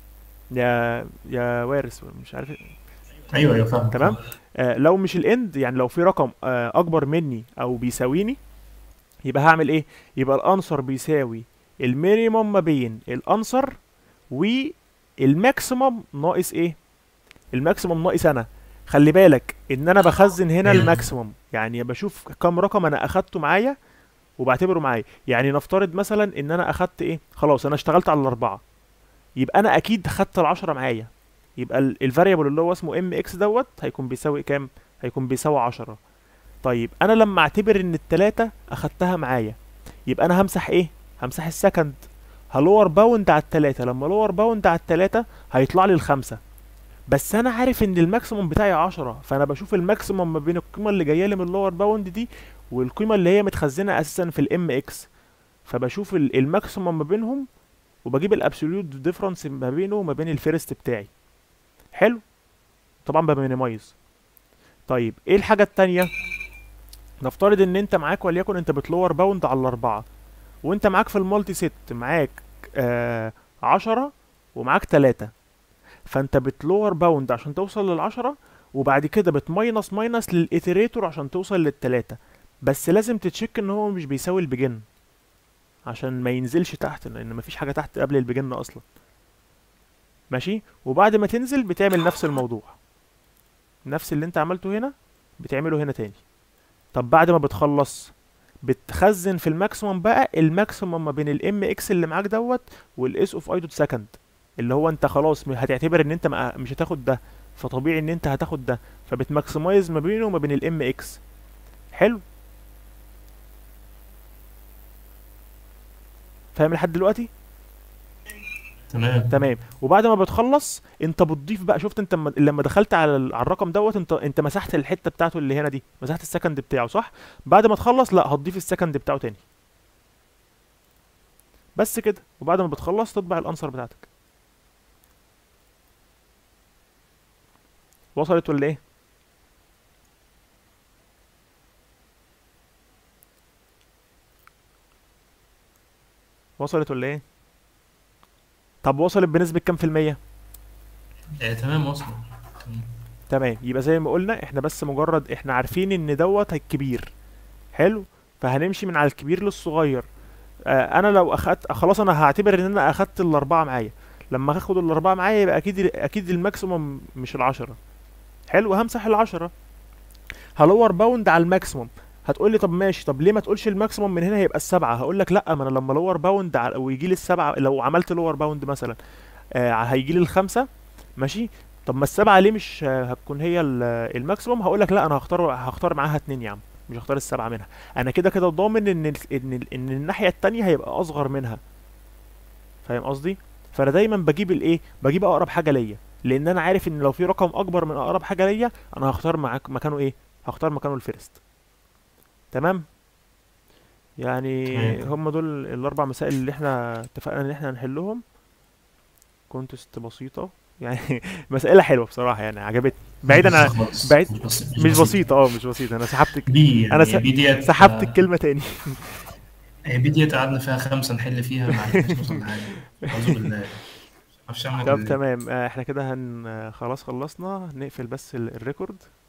[SPEAKER 1] يا يا وارث مش عارف إيه.
[SPEAKER 3] ايوه ايوه فاهم
[SPEAKER 1] تمام. آه لو مش الاند يعني لو في رقم آه اكبر مني او بيساويني يبقى هعمل ايه يبقى الانسر بيساوي المينيمم ما بين الانسر والماكسيمم ناقص ايه الماكسيمم ناقص انا خلي بالك ان انا بخزن هنا
[SPEAKER 3] مم.
[SPEAKER 1] الماكسيمم يعني بشوف كم رقم انا اخدته معايا وبعتبره معايا يعني نفترض مثلا ان انا اخدت ايه خلاص انا اشتغلت على الاربعه يبقى انا اكيد خدت العشرة معايا يبقى الفاريبل اللي هو اسمه ام اكس دوت هيكون بيساوي كام هيكون بيساوي عشرة طيب انا لما اعتبر ان التلاتة اخدتها معايا يبقى انا همسح ايه همسح السكند هلور باوند على التلاتة لما لور باوند على التلاتة هيطلع لي الخمسة بس انا عارف ان الماكسيموم بتاعي عشرة فانا بشوف الماكسيموم ما بين القيمة اللي جاية لي من اللور باوند دي والقيمة اللي هي متخزنة اساسا في الام اكس فبشوف ال- الماكسيموم ما بينهم وبجيب الابسوليوت ديفرنس ما بينه وما بين الفيرست بتاعي حلو طبعا بمينيمايز طيب ايه الحاجة التانية نفترض ان انت معاك وليكن انت بتلور باوند على الاربعة وانت معاك في المالتي ست معاك آه عشرة ومعاك تلاتة فانت بتلور باوند عشان توصل للعشرة وبعد كده بتماينس ماينس للإتريتور عشان توصل للتلاتة بس لازم تتشك ان هو مش بيساوي البيجن عشان ما ينزلش تحت لان مفيش حاجة تحت قبل البيجن اصلا ماشي وبعد ما تنزل بتعمل نفس الموضوع نفس اللي انت عملته هنا بتعمله هنا تاني طب بعد ما بتخلص بتخزن في الماكسيمم بقى الماكسيمم ما بين الام اكس اللي معاك دوت والاس اوف اي دوت سكند اللي هو انت خلاص م- هتعتبر ان انت ما- مش هتاخد ده فطبيعي ان انت هتاخد ده فبتماكسمايز ما بينه وما بين الام اكس حلو فاهم لحد دلوقتي
[SPEAKER 3] تمام
[SPEAKER 1] تمام وبعد ما بتخلص انت بتضيف بقى شفت انت لما- لما دخلت على ال- على الرقم دوت انت انت مسحت الحته بتاعته اللي هنا دي مسحت السكند بتاعه صح بعد ما تخلص لا هتضيف السكند بتاعه تاني بس كده وبعد ما بتخلص تطبع الانسر بتاعتك وصلت ولا ايه وصلت ولا ايه طب وصلت بنسبة كام في المية
[SPEAKER 3] آه تمام وصل تمام.
[SPEAKER 1] تمام يبقى زي ما قلنا احنا بس مجرد احنا عارفين ان دوت الكبير حلو فهنمشي من على الكبير للصغير آه انا لو اخدت خلاص انا هعتبر ان انا اخدت الاربعة معايا لما هاخد الاربعة معايا يبقى اكيد اكيد الماكسيموم مش العشرة حلو همسح العشرة هلور باوند على الماكسيموم هتقول لي طب ماشي طب ليه ما تقولش الماكسيموم من هنا هيبقى السبعة هقول لك لا ما انا لما لور باوند على ويجي لي السبعة لو عملت لور باوند مثلا آه هيجي لي الخمسة ماشي طب ما السبعة ليه مش آه، هتكون هي ال- الماكسيموم هقول لك لا انا هختار هختار معاها اتنين يا عم مش هختار السبعة منها انا كده كده ضامن ان ال- ان ال- ان الناحية التانية هيبقى اصغر منها فاهم قصدي فانا دايما بجيب الايه بجيب اقرب حاجة ليا لان انا عارف ان لو في رقم اكبر من اقرب حاجة ليا انا هختار معاك مكانه ايه هختار مكانه الفيرست تمام يعني
[SPEAKER 3] تمام.
[SPEAKER 1] هم دول الاربع مسائل اللي احنا اتفقنا ان احنا هنحلهم كونتست بسيطة يعني مسألة حلوة بصراحة يعني عجبتني بعيدا عن
[SPEAKER 3] خالص.
[SPEAKER 1] بعيد-
[SPEAKER 3] مش بسيط
[SPEAKER 1] مش بسيطة اه مش بسيطة انا سحبت الك-
[SPEAKER 3] بي يعني
[SPEAKER 1] أنا س-
[SPEAKER 3] بي ديت
[SPEAKER 1] سحبت
[SPEAKER 3] آه،
[SPEAKER 1] الكلمة تاني
[SPEAKER 3] هي بي ديت قعدنا فيها خمسة نحل فيها ما عرفناش نوصل لحاجة أعوذ بالله معرفش أعمل
[SPEAKER 1] طب
[SPEAKER 3] ال-
[SPEAKER 1] تمام آه، احنا كده هن آه، خلاص خلصنا نقفل بس ال- الريكورد